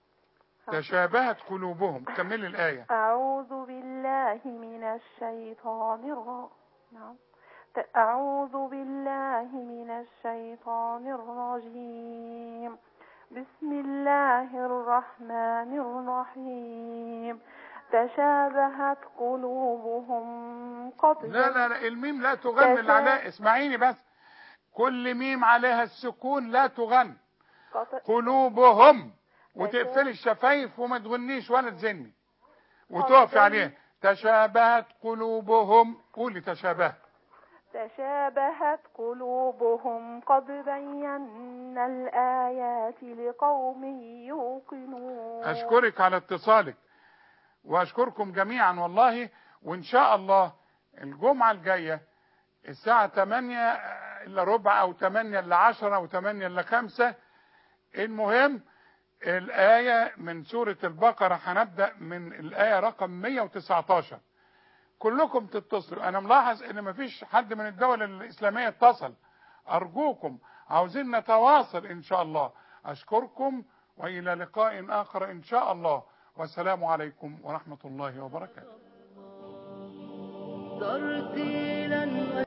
Speaker 3: تشابهت قلوبهم كملي الايه
Speaker 17: أعوذ بالله من الشيطان الرجيم نعم ت- أعوذ بالله من الشيطان الرجيم بسم الله الرحمن الرحيم تشابهت قلوبهم قبل
Speaker 3: لا لا لا الميم لا تغن اللي عليها اسمعيني بس كل ميم عليها السكون لا تغن قلوبهم وتقفلي الشفايف وما تغنيش ولا تزني وتقفي عليها تشابهت قلوبهم قولي تشابهت
Speaker 17: تشابهت قلوبهم قد بينا الآيات لقوم يوقنون
Speaker 3: اشكرك على اتصالك واشكركم جميعا والله وان شاء الله الجمعة الجاية الساعة 8 الا ربع او 8 الا 10 او 8 الا 5 المهم الآية من سورة البقرة هنبدأ من الآية رقم 119 كلكم تتصلوا انا ملاحظ ان مفيش حد من الدول الاسلامية اتصل ارجوكم عاوزين نتواصل ان شاء الله أشكركم وإلى لقاء آخر إن شاء الله والسلام عليكم ورحمة الله وبركاته
Speaker 2: ترتيلا